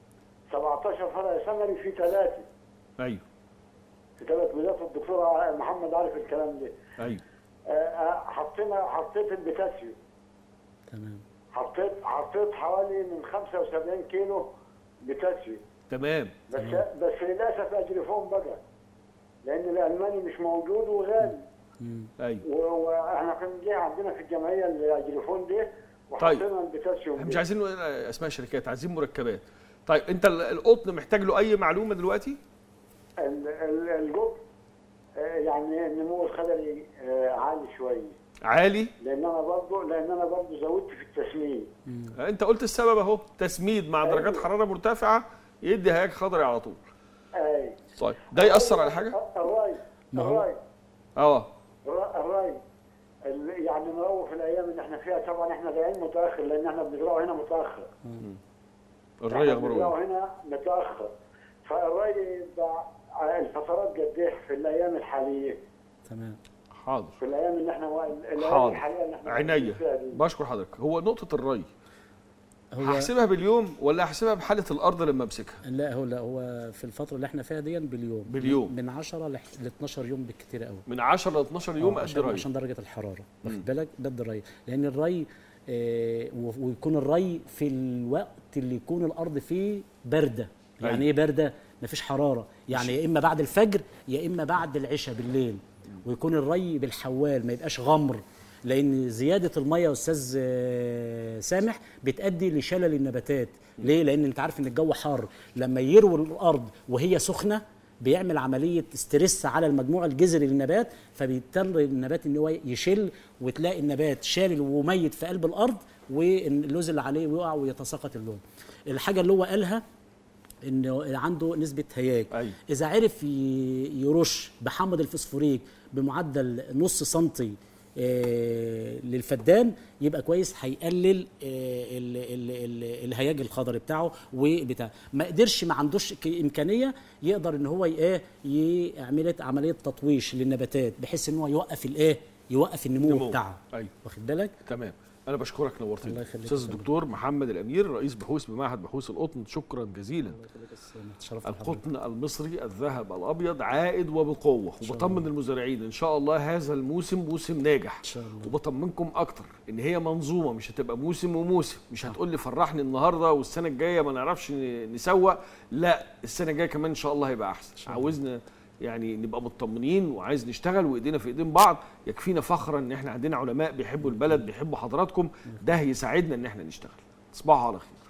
17 فرع ثمري في ثلاثه ايوه في ثلاث بلاد الدكتور ع- محمد عارف الكلام ده ايوه آه، آه، حطينا حطيت البوتاسيوم تمام حطيت حطيت حوالي من 75 كيلو بوتاسيوم تمام بس بس للاسف اجريفون بقى لان الالماني مش موجود وغالي ايوه و- واحنا كان جه عندنا في الجمعيه الاجريفون ده طيب. وحطينا البوتاسيوم احنا مش ده. عايزين نقول اسماء شركات عايزين مركبات طيب انت ال- القطن محتاج له اي معلومه دلوقتي ال- ال- الجبن آه، يعني النمو الخضري آه، عالي شويه عالي لان انا برضه لان انا برضه زودت في التسمين انت قلت السبب اهو تسميد مع درجات أيوة. حراره مرتفعه يدي هياج خضري على طول اي طيب ده ياثر على حاجه الراي ما هو- الراي اه الر- الراي ال- يعني نروح في الايام اللي احنا فيها طبعا احنا رايحين متاخر لان احنا بنزرعه هنا متاخر الري احنا اخباره بنزرعه ايه هنا متاخر فالراي بقى الفترات قد ايه في الايام الحاليه تمام حاضر في الايام اللي احنا الايام حاضر الحاليه اللي احنا عينيا فيها دي. بشكر حضرتك هو نقطه الري هو هحسبها باليوم ولا هحسبها بحاله الارض لما امسكها لا هو لا هو في الفتره اللي احنا فيها دي باليوم باليوم. من 10 ل 12 يوم بالكتير قوي من 10 ل 12 يوم آه، قد عشان, ري عشان درجه الحراره واخد بالك ده الري لان الري آه و- ويكون الري في الوقت اللي يكون الارض فيه بارده يعني أيوة. ايه بارده مفيش حراره يعني يا اما بعد الفجر يا اما بعد العشاء بالليل ويكون الري بالحوال ما يبقاش غمر لان زياده الميه يا استاذ آه، سامح بتؤدي لشلل النباتات ليه لان انت عارف ان الجو حار لما يروي الارض وهي سخنه بيعمل عمليه ستريس على المجموع الجذري للنبات فبيضطر النبات ان هو يشل وتلاقي النبات شالل وميت في قلب الارض واللوز اللي عليه ويقع ويتساقط اللون الحاجه اللي هو قالها انه عنده نسبه هياج أيوة. اذا عرف ي- يرش بحمض الفسفوريك بمعدل نص سنتي آه، للفدان يبقى كويس هيقلل آه، ال- ال- ال- الهياج الخضري بتاعه وبتاع ما قدرش ما عندوش ك- امكانيه يقدر ان هو ايه يعمل عمليه تطويش للنباتات بحيث ان هو يوقف الايه يوقف النمو نمو. بتاعها أيوة. واخد بالك تمام انا بشكرك نورتني الله يخليك. استاذ الدكتور محمد الامير رئيس بحوث بمعهد بحوث القطن شكرا جزيلا تشرفت بحضرتك. القطن المصري الذهب الابيض عائد وبقوه وبطمن المزارعين ان شاء الله هذا الموسم موسم ناجح ان شاء الله وبطمنكم اكتر ان هي منظومه مش هتبقى موسم وموسم مش هتقول لي فرحني النهارده والسنه الجايه ما نعرفش ن- نسوق لا السنه الجايه كمان ان شاء الله هيبقى احسن عاوزنا يعني نبقى مطمنين وعايز نشتغل وايدينا في ايدين بعض يكفينا فخرا ان احنا عندنا علماء بيحبوا البلد بيحبوا حضراتكم ده هيساعدنا ان احنا نشتغل تصبحوا على خير